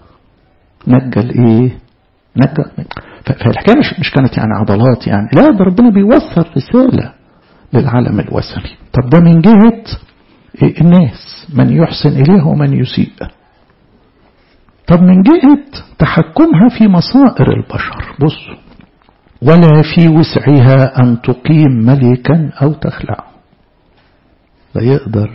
نجى الإيه نجى فالحكاية مش, مش كانت يعني عضلات يعني لا ده ربنا بيوصل رسالة للعالم الوثني طب ده من جهة الناس من يحسن إليه ومن يسيء طب من جهة تحكمها في مصائر البشر بصوا ولا في وسعها أن تقيم ملكا أو تخلعه لا يقدر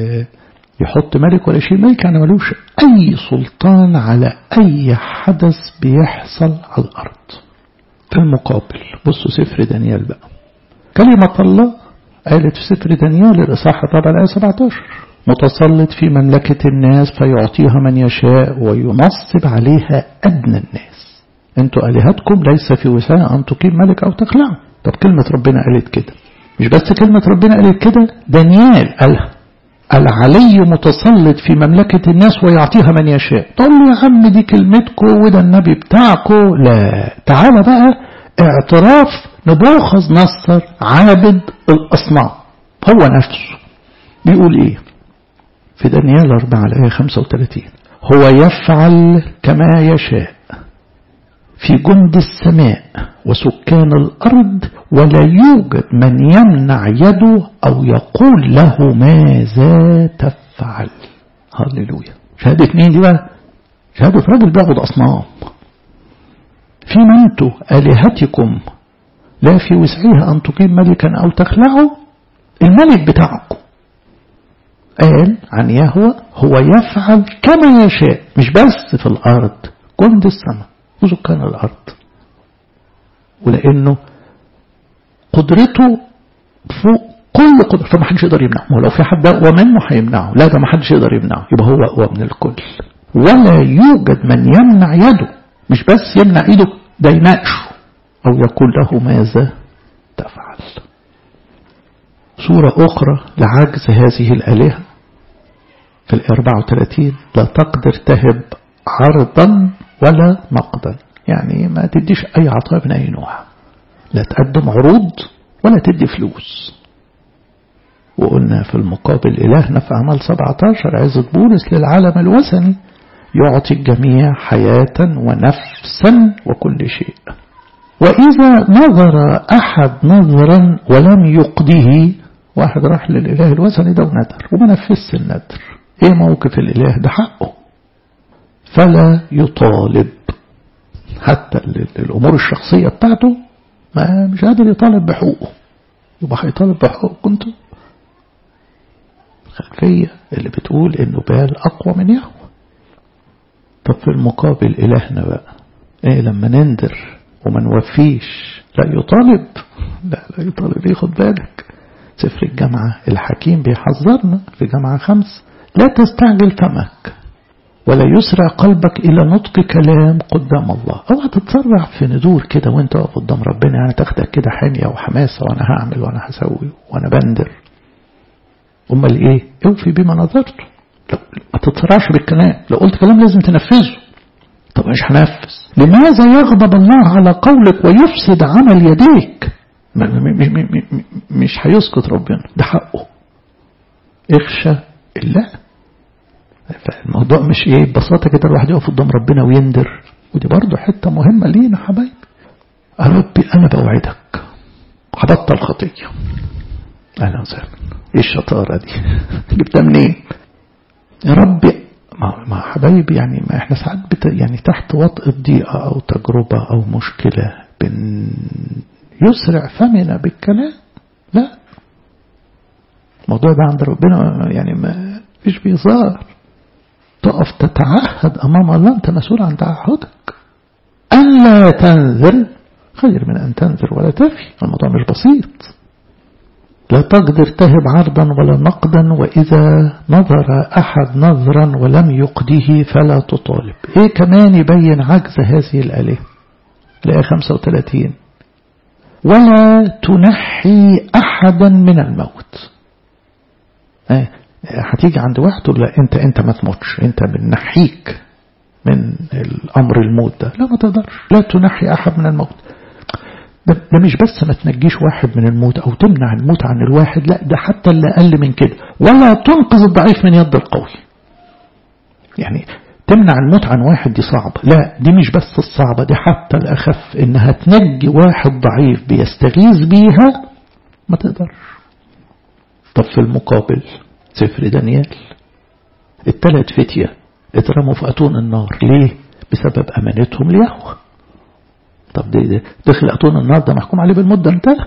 يحط ملك ولا شيء ملك يعني ملوش أي سلطان على أي حدث بيحصل على الأرض في المقابل بصوا سفر دانيال بقى كلمة الله قالت في سفر دانيال الإصحاح الرابع الآية 17 متسلط في مملكة الناس فيعطيها من يشاء وينصب عليها أدنى الناس انتوا آلهتكم ليس في وسعها أن تقيم ملك أو تخلعه طب كلمة ربنا قالت كده مش بس كلمة ربنا قالت كده دانيال قالها العلي متسلط في مملكة الناس ويعطيها من يشاء تقول له يا عم دي كلمتكم وده النبي بتاعكم لا تعالى بقى اعتراف نبوخذ نصر عابد الأصنام هو نفسه بيقول ايه في دانيال 4 الآية 35 هو يفعل كما يشاء في جند السماء وسكان الأرض ولا يوجد من يمنع يده أو يقول له ماذا تفعل هللويا شهادة مين دي بقى شهادة راجل بيعبد أصنام في منتو آلهتكم لا في وسعها أن تقيم ملكا أو تخلعه الملك بتاعكم قال عن يهوى هو يفعل كما يشاء مش بس في الأرض جند السماء وسكان الأرض ولأنه قدرته فوق كل قدرة فما حدش يقدر يمنعه ولو في حد أقوى منه هيمنعه لا ده ما حدش يقدر يمنعه يبقى هو أقوى من الكل ولا يوجد من يمنع يده مش بس يمنع ايده ده يناقشه أو يقول له ماذا تفعل صورة أخرى لعجز هذه الآلهة في ال 34 لا تقدر تهب عرضا ولا نقدا يعني ما تديش أي عطاء من أي نوع لا تقدم عروض ولا تدي فلوس وقلنا في المقابل إلهنا في أعمال 17 عزة بولس للعالم الوثني يعطي الجميع حياة ونفسا وكل شيء وإذا نظر أحد نظرا ولم يقضيه واحد راح للإله الوثني ده ونذر وما نفذش النذر إيه موقف الإله ده حقه فلا يطالب حتى الأمور الشخصية بتاعته ما مش قادر يطالب بحقوقه يبقى هيطالب بحقوق كنتوا الخلفية اللي بتقول إنه بال أقوى من يهوه طب في المقابل إلهنا بقى إيه لما نندر وما نوفيش لا يطالب لا لا يطالب إيه خد بالك سفر الجامعة الحكيم بيحذرنا في جامعة خمس لا تستعجل فمك ولا يسرع قلبك إلى نطق كلام قدام الله أو هتتسرع في ندور كده وانت واقف قدام ربنا يعني تاخدك كده حامية وحماسة وأنا هعمل وأنا هسوي وأنا بندر أمال إيه اوفي بما نظرت ما تتسرعش بالكلام لو قلت كلام لازم تنفذه طب مش هنفذ لماذا يغضب الله على قولك ويفسد عمل يديك مش هيسكت ربنا ده حقه اخشى الله فالموضوع مش ايه ببساطة كده الواحد يقف قدام ربنا ويندر ودي برضه حتة مهمة لينا حبايبي يا ربي انا بوعدك هبطل خطية اهلا وسهلا ايه الشطارة دي جبتها منين يا ربي ما حبايبي يعني ما احنا ساعات بت يعني تحت وطء ضيقة او تجربة او مشكلة بن يسرع فمنا بالكلام لا الموضوع ده عند ربنا يعني ما فيش بيظهر تقف تتعهد أمام الله أنت مسؤول عن تعهدك ألا تنذر خير من أن تنذر ولا تفي الموضوع مش بسيط لا تقدر تهب عرضا ولا نقدا وإذا نظر أحد نظرا ولم يقده فلا تطالب إيه كمان يبين عجز هذه الآلهة الآية 35 ولا تنحي أحدا من الموت هتيجي عند واحد تقول لا انت انت ما تموتش انت بنحيك من الامر الموت ده لا ما تقدرش لا تنحي احد من الموت ده, ده مش بس ما تنجيش واحد من الموت او تمنع الموت عن الواحد لا ده حتى اللي اقل من كده ولا تنقذ الضعيف من يد القوي يعني تمنع الموت عن واحد دي صعبة لا دي مش بس الصعبة دي حتى الأخف إنها تنجي واحد ضعيف بيستغيث بيها ما تقدرش طب في المقابل سفر دانيال الثلاث فتية اترموا في أتون النار ليه بسبب أمانتهم ليهوه طب دي, دي دخل أتون النار ده محكوم عليه بالمدة انتهى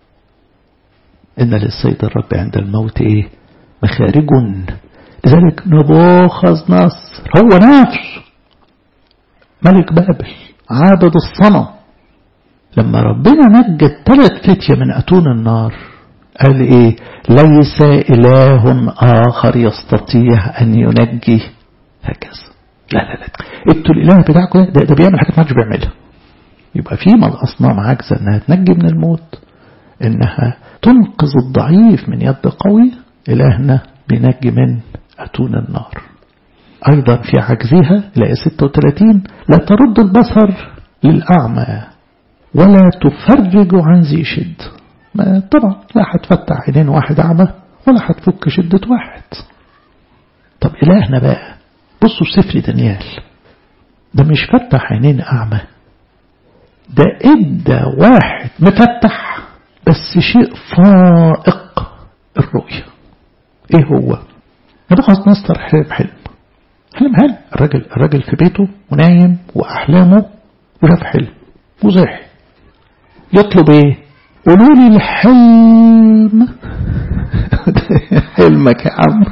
إن للسيد الرب عند الموت إيه مخارج لذلك نبوخذ نصر هو نفسه ملك بابل عابد الصنم لما ربنا نجى الثلاث فتية من أتون النار قال ايه ليس اله اخر يستطيع ان ينجي هكذا لا لا لا انتوا الاله بتاعكم ده, ده بيعمل حاجات ما حدش بيعملها يبقى في ما الاصنام عاجزه انها تنجي من الموت انها تنقذ الضعيف من يد قوي الهنا بينجي من اتون النار ايضا في عجزها الايه 36 لا ترد البصر للاعمى ولا تفرج عن ذي شد ما طبعا لا هتفتح عينين واحد أعمى ولا هتفك شدة واحد طب إلهنا بقى بصوا سفر دانيال ده مش فتح عينين أعمى ده إدى واحد مفتح بس شيء فائق الرؤية إيه هو نبخذ نصر حلم حلم حلم حلم الراجل الراجل في بيته ونايم وأحلامه وشاف حلم وزاحي يطلب إيه قولوا لي الحلم حلمك يا عم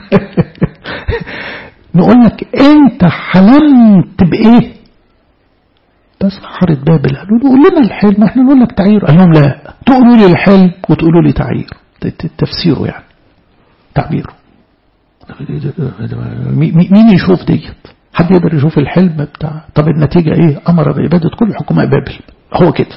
نقول لك انت حلمت بايه بس حارة بابل قالوا له قول لنا الحلم احنا نقول لك تعيير قال لهم لا تقولوا لي الحلم وتقولوا لي تعيير تفسيره يعني تعبيره مين يشوف ديت حد يقدر يشوف الحلم بتاع طب النتيجة ايه امر بعبادة كل حكماء بابل هو كده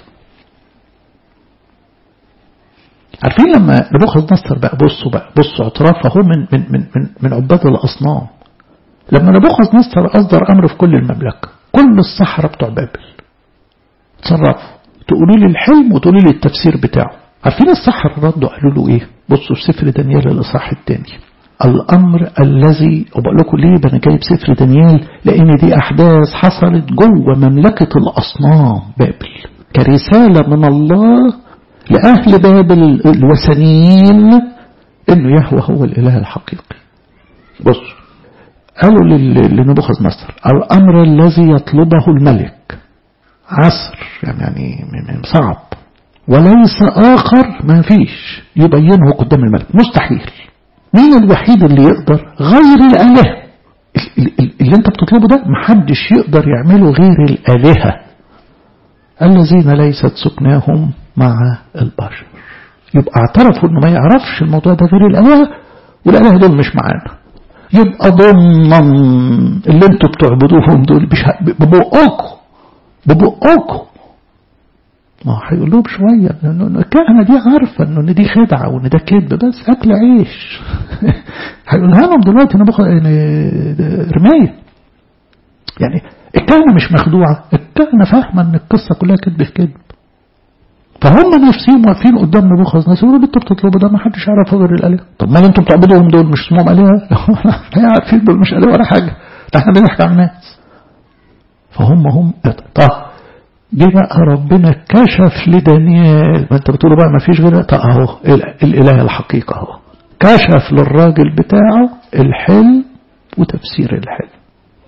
عارفين لما نبوخذ نصر بقى بصوا بقى بصوا اعتراف اهو من من من من, من عباد الاصنام لما نبوخذ نصر اصدر امر في كل المملكه كل الصحراء بتوع بابل تصرفوا تقولوا لي الحلم وتقولوا لي التفسير بتاعه عارفين السحر ردوا قالوا له ايه بصوا في سفر دانيال الاصحاح الثاني الامر الذي وبقول لكم ليه انا جايب سفر دانيال لان دي احداث حصلت جوه مملكه الاصنام بابل كرساله من الله لأهل بابل الوثنيين إنه يهوى هو الإله الحقيقي بص قالوا لنبوخذ نصر الأمر الذي يطلبه الملك عسر يعني, يعني صعب وليس آخر ما فيش يبينه قدام الملك مستحيل مين الوحيد اللي يقدر غير الآلهة اللي انت بتطلبه ده محدش يقدر يعمله غير الآلهة الذين ليست سكناهم مع البشر يبقى اعترفوا انه ما يعرفش الموضوع ده غير الآلهة والآلهة دول مش معانا يبقى ضمن اللي انتوا بتعبدوهم دول ببقكم ببقكم ما هيقول لهم شوية لأنه الكهنة دي عارفة إنه دي خدعة وإن ده كذب بس أكل عيش هيقولها لهم دلوقتي أنا باخد رماية يعني الكهنة مش مخدوعة الكهنة فاهمة إن القصة كلها كذب في كذب فهم نفسهم واقفين قدام نبوخذ نصر يقولوا انتوا بتطلبوا ده ما حدش يعرف غير الآلهة طب ما انتوا بتعبدوهم دول مش اسمهم آلهة احنا عارفين دول مش آلهة ولا حاجة ده احنا بنحكي عن الناس فهم هم طب جه بقى ربنا كشف لدانيال ما انت بتقول بقى ما فيش غير طب اهو الاله الحقيقه اهو كشف للراجل بتاعه الحلم وتفسير الحلم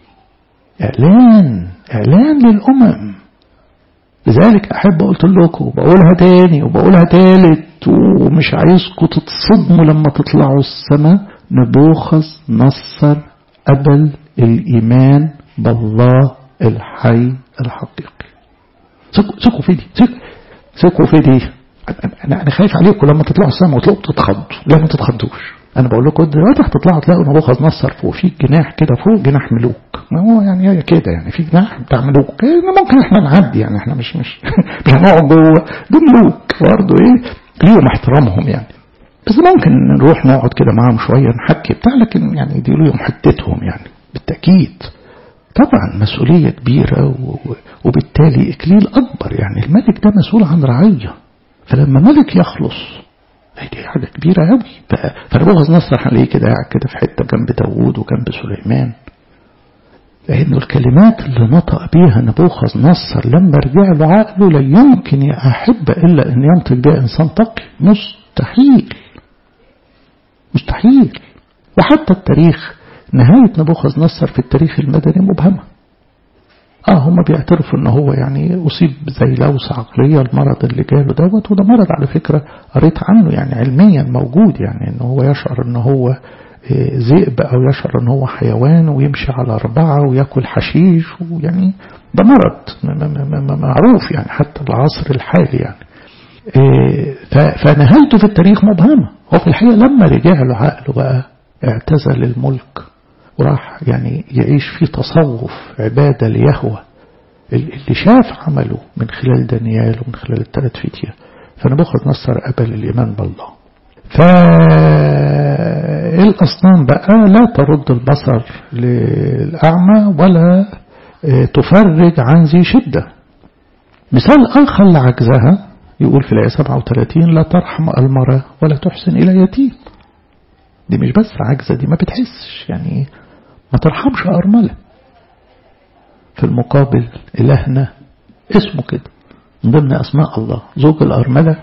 اعلان اعلان للامم لذلك احب قلت لكم وبقولها تاني وبقولها تالت ومش عايزكم تتصدموا لما تطلعوا السماء نبوخذ نصر قبل الايمان بالله الحي الحقيقي ثقوا في دي ثقوا في دي انا انا خايف عليكم لما تطلعوا السماء وتلاقوا بتتخضوا لا ما تتخضوش انا بقول لكم دلوقتي هتطلعوا تلاقوا نبوخذ نصر فوق في جناح كده فوق جناح ملوك ما هو يعني هي كده يعني في جناح بتاع ملوك ممكن احنا نعدي يعني احنا مش مش مش هنقعد جوه دول ملوك برضه ايه ليهم احترامهم يعني بس ممكن نروح نقعد كده معاهم شويه نحكي بتاع لكن يعني دي ليهم حتتهم يعني بالتاكيد طبعا مسؤولية كبيرة وبالتالي إكليل أكبر يعني الملك ده مسؤول عن رعية فلما ملك يخلص دي حاجة كبيرة أوي فنبوخذ نصر عليه كده قاعد كده في حتة جنب داوود وجنب سليمان لأن الكلمات اللي نطق بيها نبوخذ نصر لما رجع له عقله لا يمكن يا أحب إلا أن ينطق بها إنسان تقي مستحيل مستحيل وحتى التاريخ نهاية نبوخذ نصر في التاريخ المدني مبهمة اه هم بيعترفوا ان هو يعني اصيب زي لوسة عقلية المرض اللي جاله دوت وده مرض على فكرة قريت عنه يعني علميا موجود يعني ان هو يشعر ان هو ذئب او يشعر ان هو حيوان ويمشي على اربعة وياكل حشيش ويعني ده مرض معروف يعني حتى العصر الحالي يعني فنهايته في التاريخ مبهمة هو في الحقيقة لما رجع له عقله بقى اعتزل الملك وراح يعني يعيش في تصوف عبادة ليهوى اللي شاف عمله من خلال دانيال ومن خلال الثلاث فتية فنبوخذ نصر قبل الإيمان بالله فالأصنام بقى لا ترد البصر للأعمى ولا تفرج عن ذي شدة مثال آخر لعجزها يقول في الآية 37 لا ترحم المرأة ولا تحسن إلى يتيم دي مش بس عجزة دي ما بتحسش يعني ما ترحمش أرملة في المقابل إلهنا اسمه كده من ضمن أسماء الله زوج الأرملة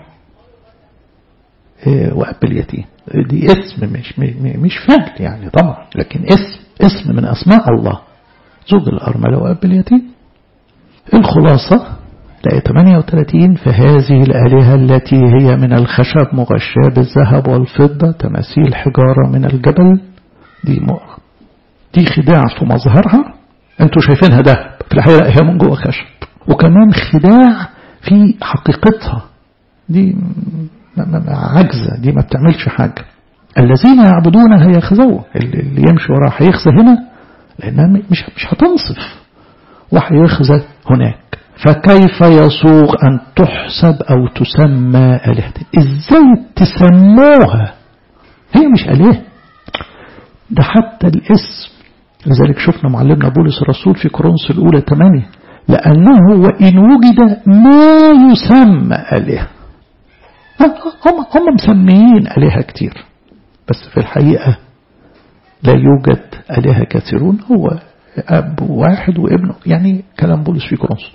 وأب اليتيم دي اسم مش مش فعل يعني طبعا لكن اسم اسم من أسماء الله زوج الأرملة وأب اليتيم الخلاصة الآية 38 فهذه الآلهة التي هي من الخشب مغشاة بالذهب والفضة تماثيل حجارة من الجبل دي مؤرة دي خداع في مظهرها انتوا شايفينها ذهب في الحقيقة هي من جوه خشب وكمان خداع في حقيقتها دي عجزة دي ما بتعملش حاجة الذين يعبدونها يخزون اللي يمشي وراها هيخزى هنا لأنها مش مش هتنصف وهيخزى هناك فكيف يسوغ أن تحسب أو تسمى آلهة إزاي تسموها هي مش آلهة ده حتى الاسم لذلك شفنا معلمنا بولس الرسول في كورنثوس الأولى 8 لأنه وإن وجد ما يسمى آلهة هم هم مسميين آلهة كتير بس في الحقيقة لا يوجد آلهة كثيرون هو أب واحد وابنه يعني كلام بولس في كورنثوس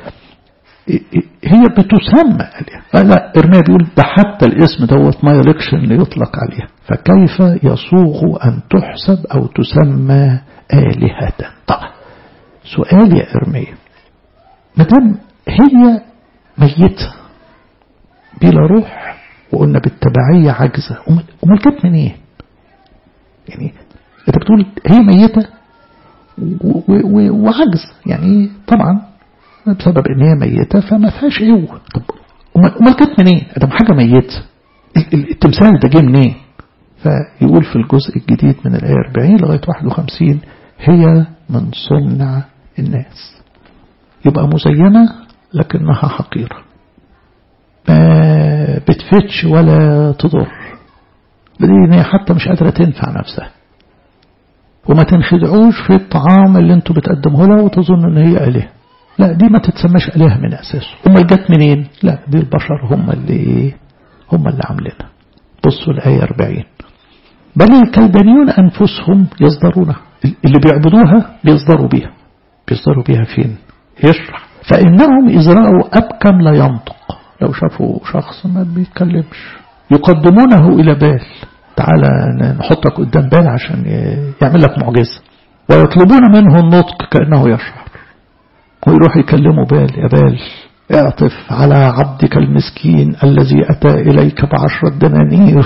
هي بتسمى آلهة لا إرميا بيقول ده حتى الاسم دوت ما يليقش إن يطلق عليها فكيف يصوغ أن تحسب أو تسمى آلهة طب سؤال يا إرميا مدام هي ميتة بلا روح وقلنا بالتبعية عجزة أمال جت منين؟ يعني انت بتقول هي ميتة وعجز يعني طبعا بسبب ان هي ميتة فما فيهاش قوة طب امال كانت منين؟ ده حاجة ميتة التمثال ده جه منين؟ فيقول في الجزء الجديد من الآية 40 لغاية 51 هي من صنع الناس يبقى مزينة لكنها حقيرة ما بتفتش ولا تضر بدليل هي حتى مش قادرة تنفع نفسها وما تنخدعوش في الطعام اللي انتوا بتقدمه لها وتظن ان هي آلهة لا دي ما تتسماش آلهة من أساسه هم جت منين لا دي البشر هم اللي هم اللي عاملينها بصوا الآية 40 بل الكلدانيون أنفسهم يصدرونها اللي بيعبدوها بيصدروا بيها بيصدروا بيها فين يشرح فإنهم إذ رأوا أبكم لا ينطق لو شافوا شخص ما بيتكلمش يقدمونه إلى بال تعالى نحطك قدام بال عشان يعمل لك معجزة ويطلبون منه النطق كأنه يشعر ويروح يكلموا بال يا بال اعطف على عبدك المسكين الذي أتى إليك بعشرة دنانير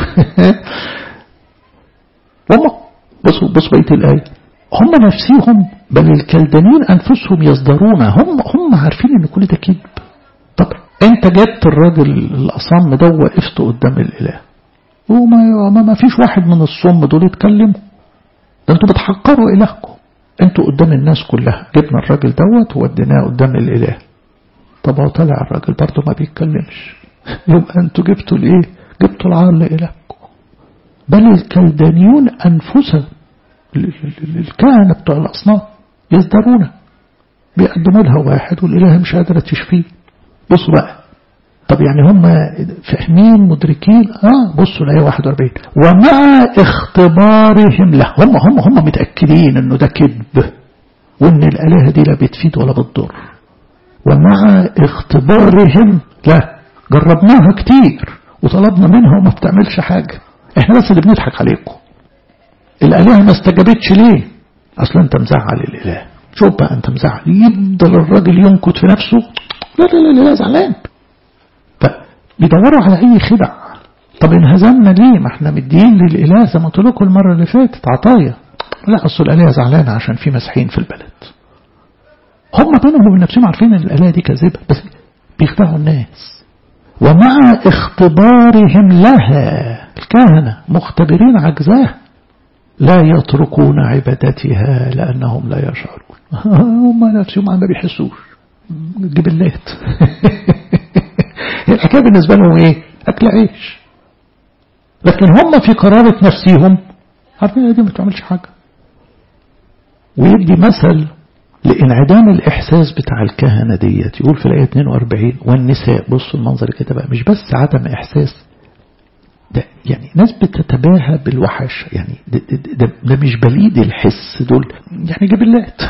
هم بصوا بصوا بيت الآية هم نفسهم بل الكلدانين أنفسهم يصدرون هم هم عارفين إن كل ده كذب طب أنت جبت الراجل الأصم ده وقفت قدام الإله وما ما فيش واحد من الصم دول يتكلموا ده انتوا بتحقروا إلهكم انتوا قدام الناس كلها جبنا الراجل دوت ووديناه قدام الإله طب هو طلع الراجل برضه ما بيتكلمش يبقى انتوا جبتوا الايه جبتوا العار لإلهكم بل الكلدانيون أنفسهم الكهنة بتوع الأصنام يصدرون بيقدموا لها واحد والإله مش قادرة تشفيه بصوا بقى طب يعني هم فاهمين مدركين اه بصوا الآية 41 ومع اختبارهم له هم هم هم متأكدين انه ده كذب وان الآلهة دي لا بتفيد ولا بتضر ومع اختبارهم لا جربناها كتير وطلبنا منها وما بتعملش حاجة احنا بس اللي بنضحك عليكم الآلهة ما استجابتش ليه اصل انت مزعل الاله شوف بقى انت مزعل يفضل الراجل ينكت في نفسه لا لا لا لا زعلان بيدوروا على اي خدع طب انهزمنا ليه ما احنا مدين للاله زي ما قلت لكم المره اللي فاتت عطايا لا اصل الالهه زعلانه عشان في مسيحيين في البلد هم بينهم وبين نفسهم عارفين ان الالهه دي كاذبه بس بيخدعوا الناس ومع اختبارهم لها الكهنه مختبرين عجزها لا يتركون عبادتها لانهم لا يشعرون هم نفسهم ما بيحسوش جبلات الحكاية بالنسبة لهم ايه اكل عيش لكن هم في قرارة نفسهم عارفين دي ما تعملش حاجة ويدي مثل لانعدام الإحساس بتاع الكهنة ديت يقول في الآية 42 والنساء بصوا المنظر كده بقى مش بس عدم إحساس ده يعني ناس بتتباهى بالوحش يعني ده, ده, ده, ده مش بليد الحس دول يعني جبلات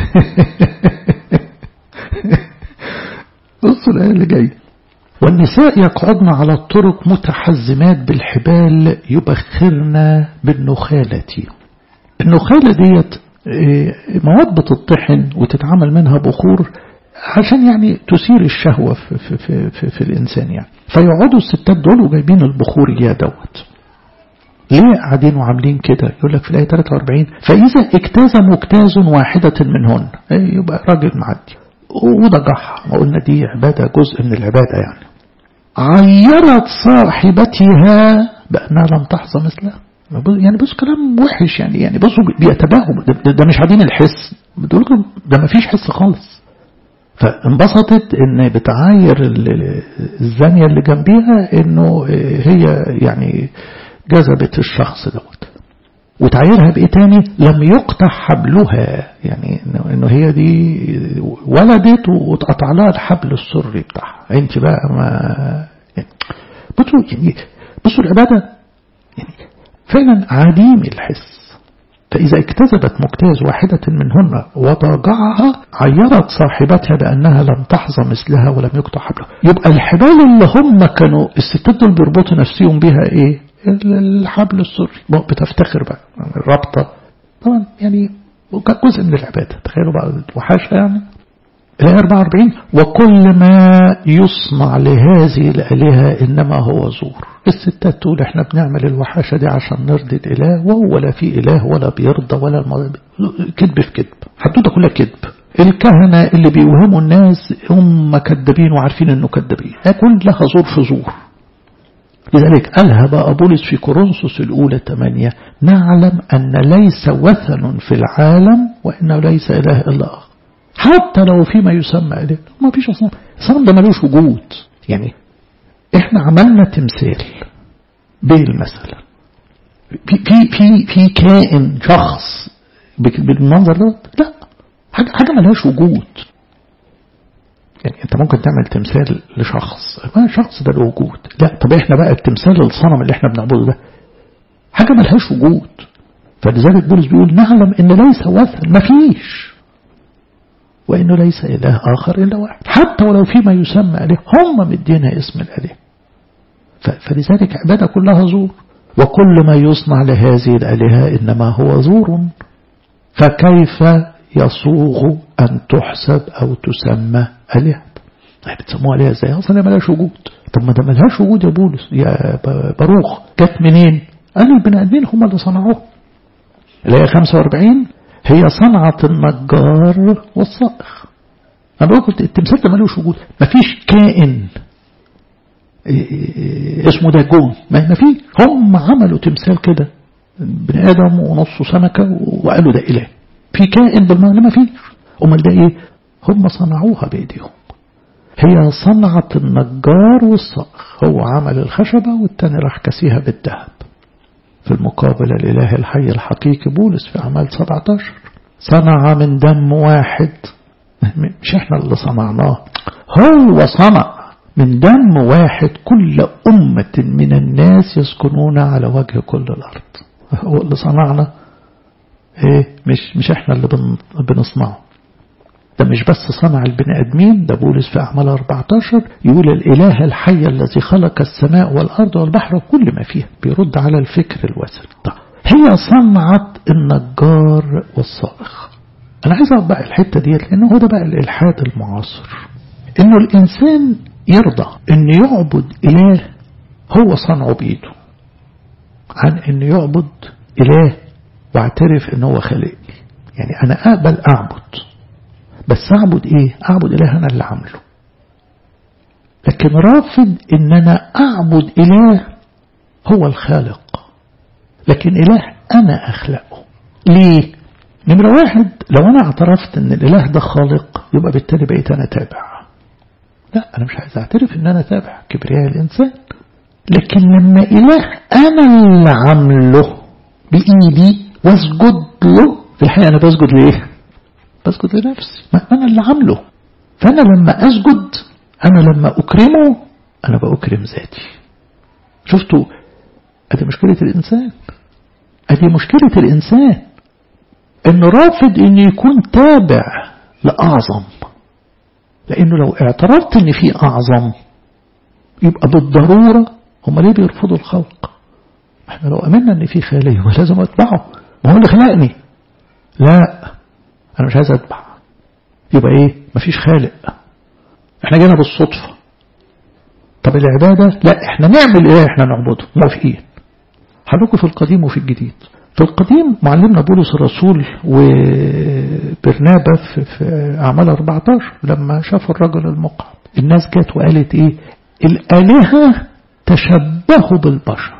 بصوا الآية اللي جايه والنساء يقعدن على الطرق متحزمات بالحبال يبخرن بالنخالة النخالة ديت مواد بتطحن وتتعمل منها بخور عشان يعني تثير الشهوة في, في, في, في, في الإنسان يعني فيقعدوا الستات دول وجايبين البخور يا دوت ليه قاعدين وعاملين كده يقول لك في الآية 43 فإذا اجتاز مجتاز واحدة منهن يبقى راجل معدي وضجعها وقلنا دي عبادة جزء من العبادة يعني عيرت صاحبتها بأنها لم تحظى مثلها يعني بص كلام وحش يعني يعني بصوا بيتباهوا ده, ده مش عديم الحس بتقول لكم ده ما فيش حس خالص فانبسطت ان بتعاير الزانية اللي جنبيها انه هي يعني جذبت الشخص دوت وتعايرها بايه تاني لم يقطع حبلها يعني انه, إنه هي دي ولدت واتقطع لها الحبل السري بتاعها انت بقى ما يعني بصوا يعني بصوا العباده يعني فعلا عديم الحس فإذا اكتسبت مجتاز واحدة منهن وضاجعها عيرت صاحبتها بأنها لم تحظى مثلها ولم يقطع حبلها يبقى الحبال اللي هم كانوا الستات دول بيربطوا نفسهم بيها ايه الحبل السري بتفتخر بقى الرابطة طبعا يعني جزء من العبادة تخيلوا بقى الوحاشة يعني الآية 44 وكل ما يصنع لهذه الآلهة إنما هو زور الستات تقول احنا بنعمل الوحاشة دي عشان نرضي الإله وهو لا في إله ولا بيرضى ولا الم... كذب في كذب حدوته كلها كذب الكهنة اللي بيوهموا الناس هم كذابين وعارفين انه كذابين كلها زور في زور لذلك قالها بقى بولس في كورنثوس الأولى 8 نعلم أن ليس وثن في العالم وإنه ليس إله إلا آخر حتى لو فيما يسمى إله ما فيش أصنام الصنم ده ملوش وجود يعني إحنا عملنا تمثال بيل مثلا في في في في كائن شخص بالمنظر ده لا حاجة حاجة ملهاش وجود يعني انت ممكن تعمل تمثال لشخص ما الشخص ده له وجود لا طب احنا بقى التمثال الصنم اللي احنا بنعبده ده حاجة ملهاش وجود فلذلك بولس بيقول نعلم ان ليس وثن مفيش وانه ليس اله اخر الا واحد حتى ولو فيما يسمى اله هم مدينا اسم الاله فلذلك عبادة كلها زور وكل ما يصنع لهذه الالهة انما هو زور فكيف يصوغ أن تحسب أو تسمى آلهة طيب بتسموها آلهة ازاي أصلا ملهاش وجود طب ما ده ملهاش وجود يا بولس يا باروخ جت منين قال البني آدمين هم اللي صنعوه الآية 45 هي صنعة النجار والصائغ أنا بقول قلت التمثال ده ملوش وجود مفيش كائن اسمه داجون ما فيش هم عملوا تمثال كده بني آدم ونصه سمكة وقالوا ده إله في كائن بالمعنى ما فيش أمال ده إيه هم صنعوها بإيديهم هي صنعة النجار والصائغ هو عمل الخشبة والتاني راح كسيها بالذهب في المقابل الإله الحي الحقيقي بولس في أعمال 17 صنع من دم واحد مش احنا اللي صنعناه هو صنع من دم واحد كل أمة من الناس يسكنون على وجه كل الأرض هو اللي صنعنا ايه مش مش احنا اللي بن بنصنعه ده مش بس صنع البني ادمين ده بولس في اعمال 14 يقول الاله الحي الذي خلق السماء والارض والبحر وكل ما فيها بيرد على الفكر الوثني طيب هي صنعت النجار والصائغ انا عايز اقعد بقى الحته ديت لانه هو ده بقى الالحاد المعاصر انه الانسان يرضى ان يعبد اله هو صنعه بايده عن ان يعبد اله واعترف ان هو خالقني يعني انا اقبل اعبد بس اعبد ايه اعبد اله انا اللي عامله لكن رافض ان انا اعبد اله هو الخالق لكن اله انا اخلقه ليه نمرة واحد لو انا اعترفت ان الاله ده خالق يبقى بالتالي بقيت انا تابع لا انا مش عايز اعترف ان انا تابع كبرياء الانسان لكن لما اله انا اللي عامله بايدي واسجد له في الحقيقة أنا بسجد لإيه بسجد لنفسي ما أنا اللي عامله فأنا لما أسجد أنا لما أكرمه أنا بأكرم ذاتي شفتوا أدي مشكلة الإنسان أدي مشكلة الإنسان إنه رافض إنه يكون تابع لأعظم لأنه لو اعترفت إن في أعظم يبقى بالضرورة هم ليه بيرفضوا الخلق احنا لو أمنا إن في خالق يبقى لازم أتبعه ما هو اللي خلقني لا أنا مش عايز أتبع يبقى إيه مفيش خالق احنا جينا بالصدفة طب العبادة لا احنا نعمل ايه احنا نعبده موافقين هلوكوا في القديم وفي الجديد في القديم معلمنا بولس الرسول وبرنابا في, في أعمال 14 لما شافوا الرجل المقعد الناس جت وقالت ايه الآلهة تشبهوا بالبشر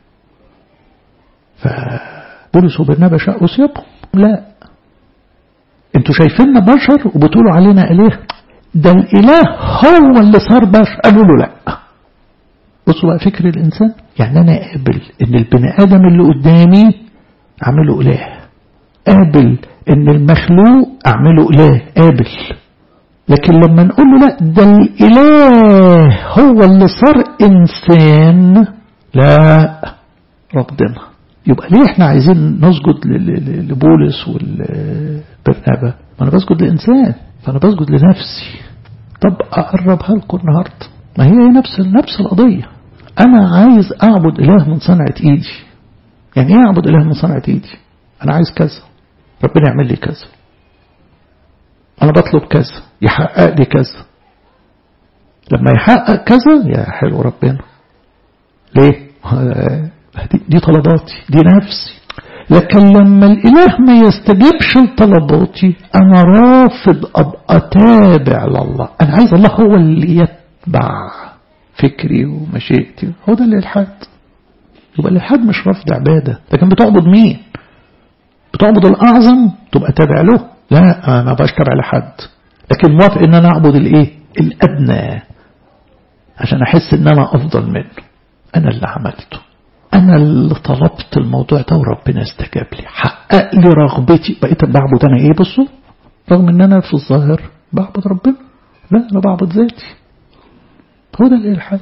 فبولس وبرنابا شقوا ثيابهم لا انتوا شايفيننا بشر وبتقولوا علينا آلهة ده الإله هو اللي صار بشر قالوا له لا بصوا بقى فكر الإنسان يعني أنا قابل إن البني آدم اللي قدامي أعمله إله قابل إن المخلوق أعمله إله قابل لكن لما نقول له لا ده الإله هو اللي صار إنسان لا ربنا يبقى ليه احنا عايزين نسجد لبولس والبرنابة ما انا بسجد لإنسان فانا بسجد لنفسي طب أقربها لكم النهاردة ما هي نفس نفس القضية أنا عايز أعبد إله من صنعة إيدي يعني إيه أعبد إله من صنعة إيدي أنا عايز كذا ربنا يعمل لي كذا أنا بطلب كذا يحقق لي كذا لما يحقق كذا يا حلو ربنا ليه دي طلباتي دي نفسي لكن لما الإله ما يستجيبش لطلباتي أنا رافض أبقى تابع لله أنا عايز الله هو اللي يتبع فكري ومشيئتي هو ده الإلحاد يبقى الإلحاد مش رفض عبادة لكن بتعبد مين بتعبد الأعظم تبقى تابع له لا ما بقاش تابع لحد لكن موافق ان انا اعبد الايه الادنى عشان احس ان انا افضل منه انا اللي عملته انا اللي طلبت الموضوع ده وربنا استجاب لي حقق لي رغبتي بقيت بعبد انا ايه بصوا رغم ان انا في الظاهر بعبد ربنا لا انا بعبد ذاتي هو ده الالحاد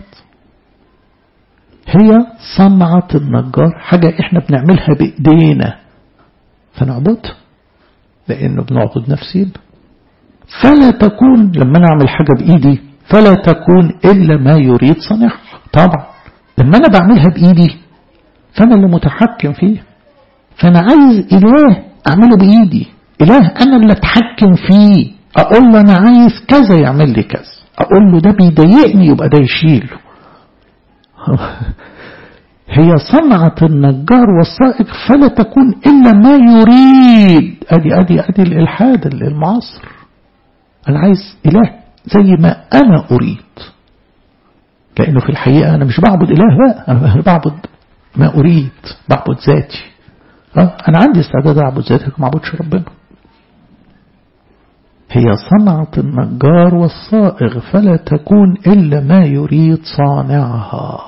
هي صنعة النجار حاجة احنا بنعملها بايدينا فنعبدها لانه بنعبد نفسينا فلا تكون لما انا اعمل حاجة بايدي فلا تكون الا ما يريد صانعها طبعا لما انا بعملها بايدي فانا اللي متحكم فيه فانا عايز اله اعمله بايدي اله انا اللي اتحكم فيه اقول له انا عايز كذا يعمل لي كذا اقول له ده بيضايقني يبقى ده يشيله هي صنعة النجار والسائق فلا تكون إلا ما يريد أدي أدي أدي الإلحاد المعاصر أنا عايز إله زي ما أنا أريد لأنه في الحقيقة أنا مش بعبد إله بقى أنا بعبد ما أريد بعبد ذاتي أنا عندي استعداد أعبد ذاتي لكن ما أعبدش ربنا هي صنعة النجار والصائغ فلا تكون إلا ما يريد صانعها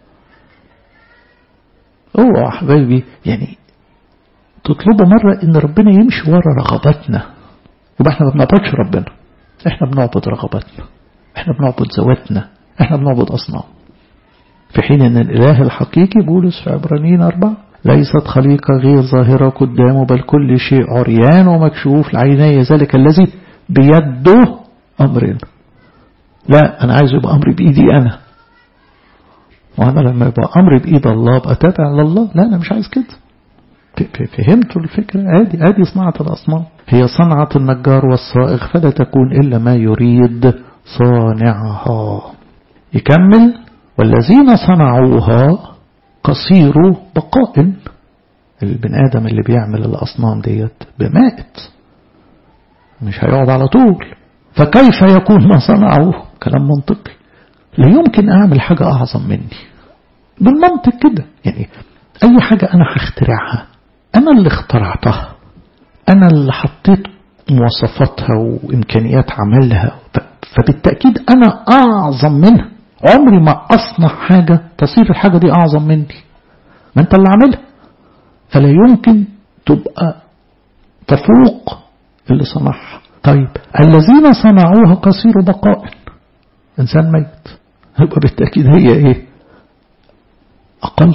اوعى حبايبي يعني تطلبوا مرة ان ربنا يمشي ورا رغباتنا يبقى احنا ما بنعبدش ربنا احنا بنعبد رغباتنا احنا بنعبد ذواتنا احنا بنعبد اصنام في حين ان الاله الحقيقي بولس في عبرانيين أربعة ليست خليقة غير ظاهرة قدامه بل كل شيء عريان ومكشوف لعيني ذلك الذي بيده أمرنا لا أنا عايز يبقى أمري بإيدي أنا وأنا لما يبقى أمري بإيد الله أبقى تابع لله لا أنا مش عايز كده فهمتوا الفكرة عادي عادي صناعة الأصنام هي صنعة النجار والصائغ فلا تكون إلا ما يريد صانعها يكمل والذين صنعوها قصير بقاء البن آدم اللي بيعمل الأصنام ديت بمائت مش هيقعد على طول فكيف يكون ما صنعوه كلام منطقي لا يمكن أعمل حاجة أعظم مني بالمنطق كده يعني أي حاجة أنا هخترعها أنا اللي اخترعتها أنا اللي حطيت مواصفاتها وإمكانيات عملها فبالتأكيد أنا أعظم منها عمري ما أصنع حاجة تصير الحاجة دي أعظم مني ما أنت اللي عاملها فلا يمكن تبقى تفوق اللي صنعها طيب الذين صنعوها قصير بقاء إنسان ميت يبقى بالتأكيد هي إيه أقل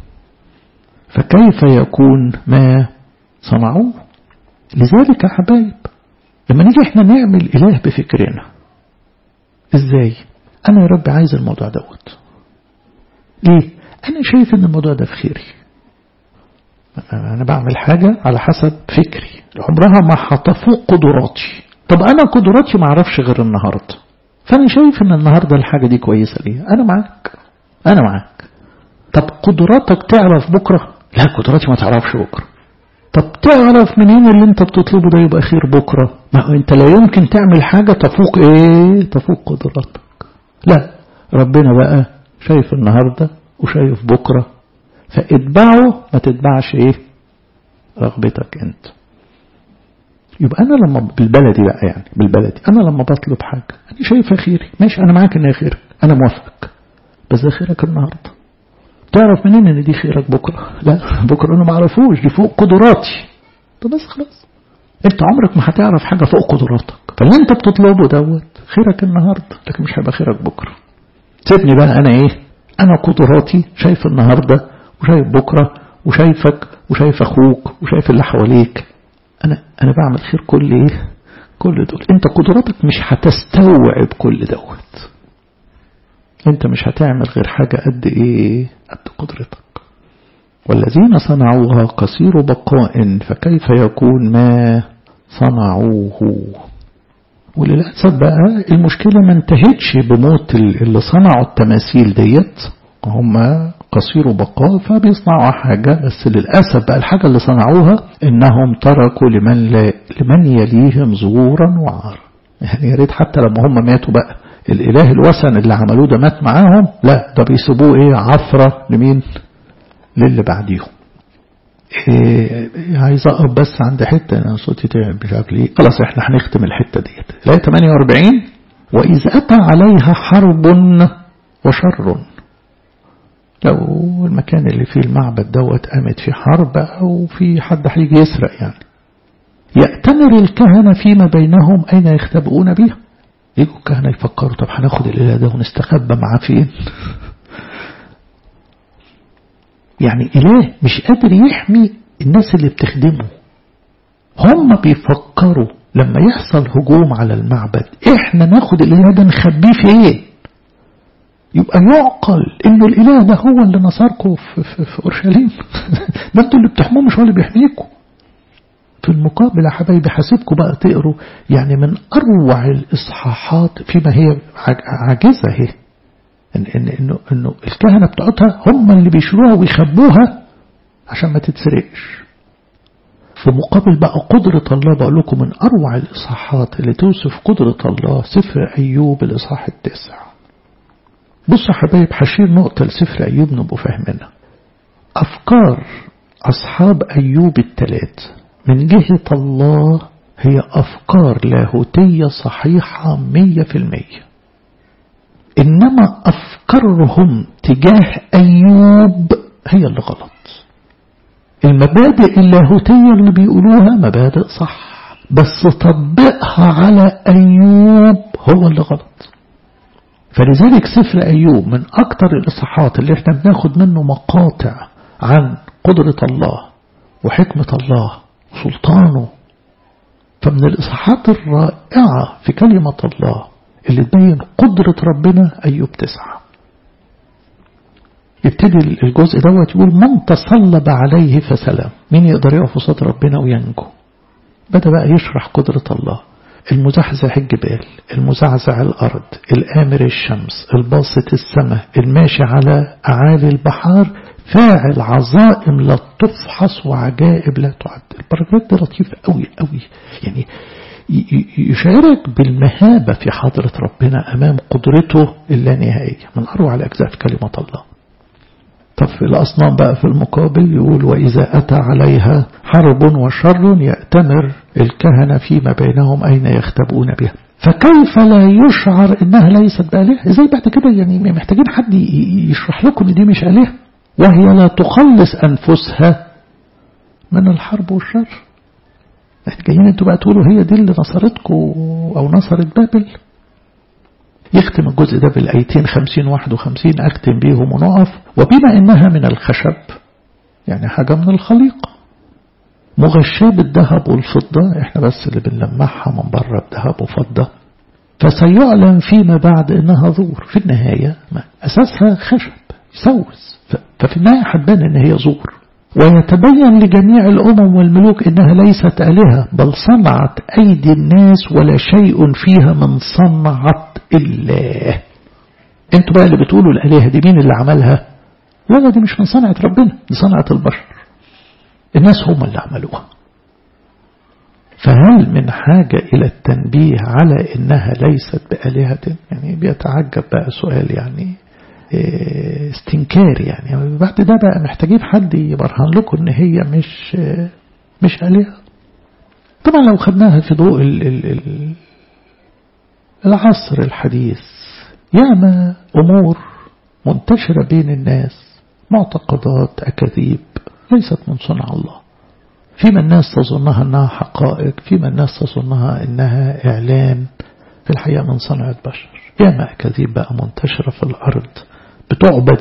فكيف يكون ما صنعوه لذلك يا حبايب لما نيجي احنا نعمل إله بفكرنا ازاي انا يا رب عايز الموضوع دوت ليه انا شايف ان الموضوع ده في خيري انا بعمل حاجة على حسب فكري عمرها ما هتفوق قدراتي طب انا قدراتي ما اعرفش غير النهاردة فانا شايف ان النهاردة الحاجة دي كويسة ليه انا معاك انا معاك طب قدراتك تعرف بكرة لا قدراتي ما تعرفش بكرة طب تعرف منين اللي انت بتطلبه ده يبقى خير بكرة ما انت لا يمكن تعمل حاجة تفوق ايه تفوق قدراتك لا ربنا بقى شايف النهاردة وشايف بكرة فاتبعه ما تتبعش ايه رغبتك انت يبقى انا لما بالبلدي بقى يعني بالبلدي انا لما بطلب حاجة انا شايفها خيري ماشي انا معاك ان هي خيرك انا موافقك بس ده خيرك النهارده تعرف منين ان دي خيرك بكرة لا بكرة انا ما اعرفوش دي فوق قدراتي طب بس خلاص انت عمرك ما هتعرف حاجة فوق قدراتك فاللي انت بتطلبه دوت خيرك النهاردة لكن مش هيبقى خيرك بكرة سيبني بقى انا ايه انا قدراتي شايف النهاردة وشايف بكرة وشايفك وشايف اخوك وشايف اللي حواليك انا انا بعمل خير كل ايه كل دول انت قدراتك مش هتستوعب كل دوت انت مش هتعمل غير حاجة قد ايه قد قدرتك والذين صنعوها قصير بقاء فكيف يكون ما صنعوه وللأسف بقى المشكلة ما انتهتش بموت اللي صنعوا التماثيل ديت هم قصير بقاء فبيصنعوا حاجة بس للأسف بقى الحاجة اللي صنعوها إنهم تركوا لمن, لا لمن يليهم زورا وعارا يعني يا ريت حتى لما هم ماتوا بقى الإله الوثن اللي عملوه ده مات معاهم لا ده بيسيبوه إيه عفرة لمين للي بعديهم إيه عايز أقف بس عند حتة أنا صوتي تعب بشكل إيه خلاص إحنا هنختم الحتة ديت الآية 48 وإذ أتى عليها حرب وشر لو المكان اللي فيه المعبد دوت قامت في حرب أو في حد هيجي يسرق يعني يأتمر الكهنة فيما بينهم أين يختبئون بها يجوا الكهنة يفكروا طب هناخد الإله ده ونستخبى معاه فين يعني إله مش قادر يحمي الناس اللي بتخدمه هم بيفكروا لما يحصل هجوم على المعبد احنا ناخد الإله ده نخبيه فين يبقى يعقل انه الاله ده هو اللي نصركم في, في, في اورشليم ده انتوا اللي بتحموه مش هو اللي بيحميكم في المقابل يا حبايبي حاسبكم بقى تقروا يعني من اروع الاصحاحات فيما هي عاجزه هي إن إن إنه إنه الكهنة بتوعتها هم اللي بيشيلوها ويخبوها عشان ما تتسرقش في مقابل بقى قدرة الله بقول لكم من أروع الإصحاحات اللي توصف قدرة الله سفر أيوب الإصحاح التاسع بصوا يا حبايب هشير نقطة لسفر أيوب نبقوا فاهمينها أفكار أصحاب أيوب الثلاث من جهة الله هي أفكار لاهوتية صحيحة مية في المية إنما أفكارهم تجاه أيوب هي اللي غلط المبادئ اللاهوتية اللي بيقولوها مبادئ صح بس تطبيقها على أيوب هو اللي غلط فلذلك سفر أيوب من أكتر الإصحاحات اللي احنا بناخد منه مقاطع عن قدرة الله وحكمة الله وسلطانه فمن الإصحاحات الرائعة في كلمة الله اللي تبين قدرة ربنا أيوب تسعة يبتدي الجزء دوت يقول من تصلب عليه فسلام مين يقدر يقف قصاد ربنا وينجو بدأ بقى يشرح قدرة الله المزحزح الجبال المزعزع الأرض الآمر الشمس الباسط السماء الماشي على أعالي البحار فاعل عظائم لا تفحص وعجائب لا تعد البراجراف ده لطيف قوي قوي يعني يشعرك بالمهابة في حضرة ربنا أمام قدرته اللانهائية من أروع الأجزاء في كلمة الله طب في الأصنام بقى في المقابل يقول وإذا أتى عليها حرب وشر يأتمر الكهنة فيما بينهم أين يختبؤون بها فكيف لا يشعر إنها ليست بآلهة زي بعد كده يعني محتاجين حد يشرح لكم إن دي مش آلهة وهي لا تخلص أنفسها من الحرب والشر جايين انتوا بقى تقولوا هي دي اللي نصرتكم أو نصرت بابل يختم الجزء ده بالآيتين خمسين واحد وخمسين أختم بيهم ونقف وبما إنها من الخشب يعني حاجة من الخليقة مغشاة بالذهب والفضة احنا بس اللي بنلمعها من بره بذهب وفضة فسيعلن فيما بعد انها زور في النهاية ما أساسها خشب سوس ففي النهاية حبان ان هي زور ويتبين لجميع الأمم والملوك إنها ليست آلهة بل صنعت أيدي الناس ولا شيء فيها من صنعة الله انتوا بقى اللي بتقولوا الآلهة دي مين اللي عملها لا دي مش من صنعة ربنا دي صنعة البشر الناس هم اللي عملوها فهل من حاجة إلى التنبيه على إنها ليست بآلهة يعني بيتعجب بقى سؤال يعني استنكار يعني بعد ده بقى محتاجين حد يبرهن لكم ان هي مش مش آلهة طبعا لو خدناها في ضوء ال ال ال العصر الحديث ياما أمور منتشرة بين الناس معتقدات أكاذيب ليست من صنع الله فيما الناس تظنها أنها حقائق فيما الناس تظنها أنها إعلان في الحقيقة من صنع البشر ياما أكاذيب بقى منتشرة في الأرض بتعبد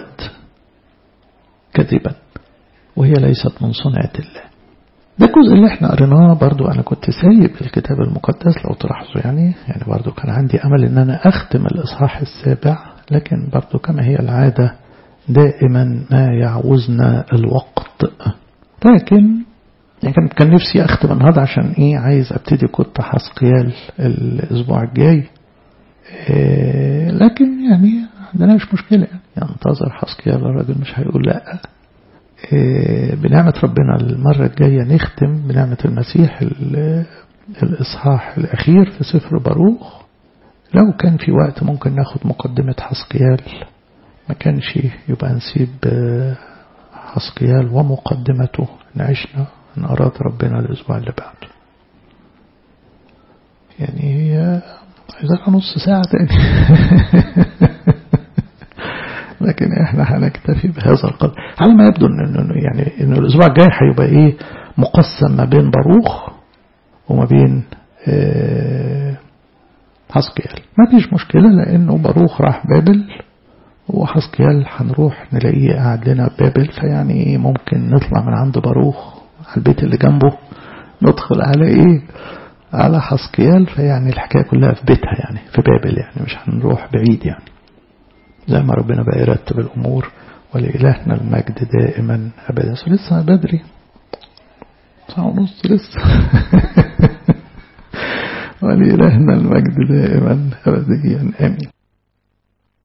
كذبا وهي ليست من صنعة الله ده الجزء اللي احنا قريناه برضو انا كنت سايب الكتاب المقدس لو تلاحظوا يعني يعني برضو كان عندي امل ان انا اختم الاصحاح السابع لكن برضو كما هي العادة دائما ما يعوزنا الوقت لكن يعني كان كان نفسي أختم النهاردة عشان إيه عايز أبتدي كنت حسقيال الأسبوع الجاي إيه لكن يعني عندناش مشكلة يعني ينتظر حسقيال الراجل مش هيقول لأ إيه بنعمة ربنا المرة الجاية نختم بنعمة المسيح الإصحاح الأخير في سفر باروخ لو كان في وقت ممكن ناخد مقدمة حسقيال ما كانش يبقى نسيب حسقيال ومقدمته نعيشنا إن أراد ربنا الأسبوع اللي بعده يعني هي عايزة نص ساعة تاني لكن احنا هنكتفي بهذا القدر على ما يبدو انه يعني انه الاسبوع الجاي هيبقى ايه مقسم ما بين باروخ وما بين اه حسقيال ما فيش مشكلة لانه باروخ راح بابل وحسقيال هنروح نلاقيه قاعد لنا ببابل فيعني ممكن نطلع من عند باروخ على البيت اللي جنبه ندخل على ايه على حسقيال فيعني الحكاية كلها في بيتها يعني في بابل يعني مش هنروح بعيد يعني زي ما ربنا بقى يرتب الأمور ولإلهنا المجد دائما أبدا لسه بدري ساعة ونص لسه ولإلهنا المجد دائما أبديا آمين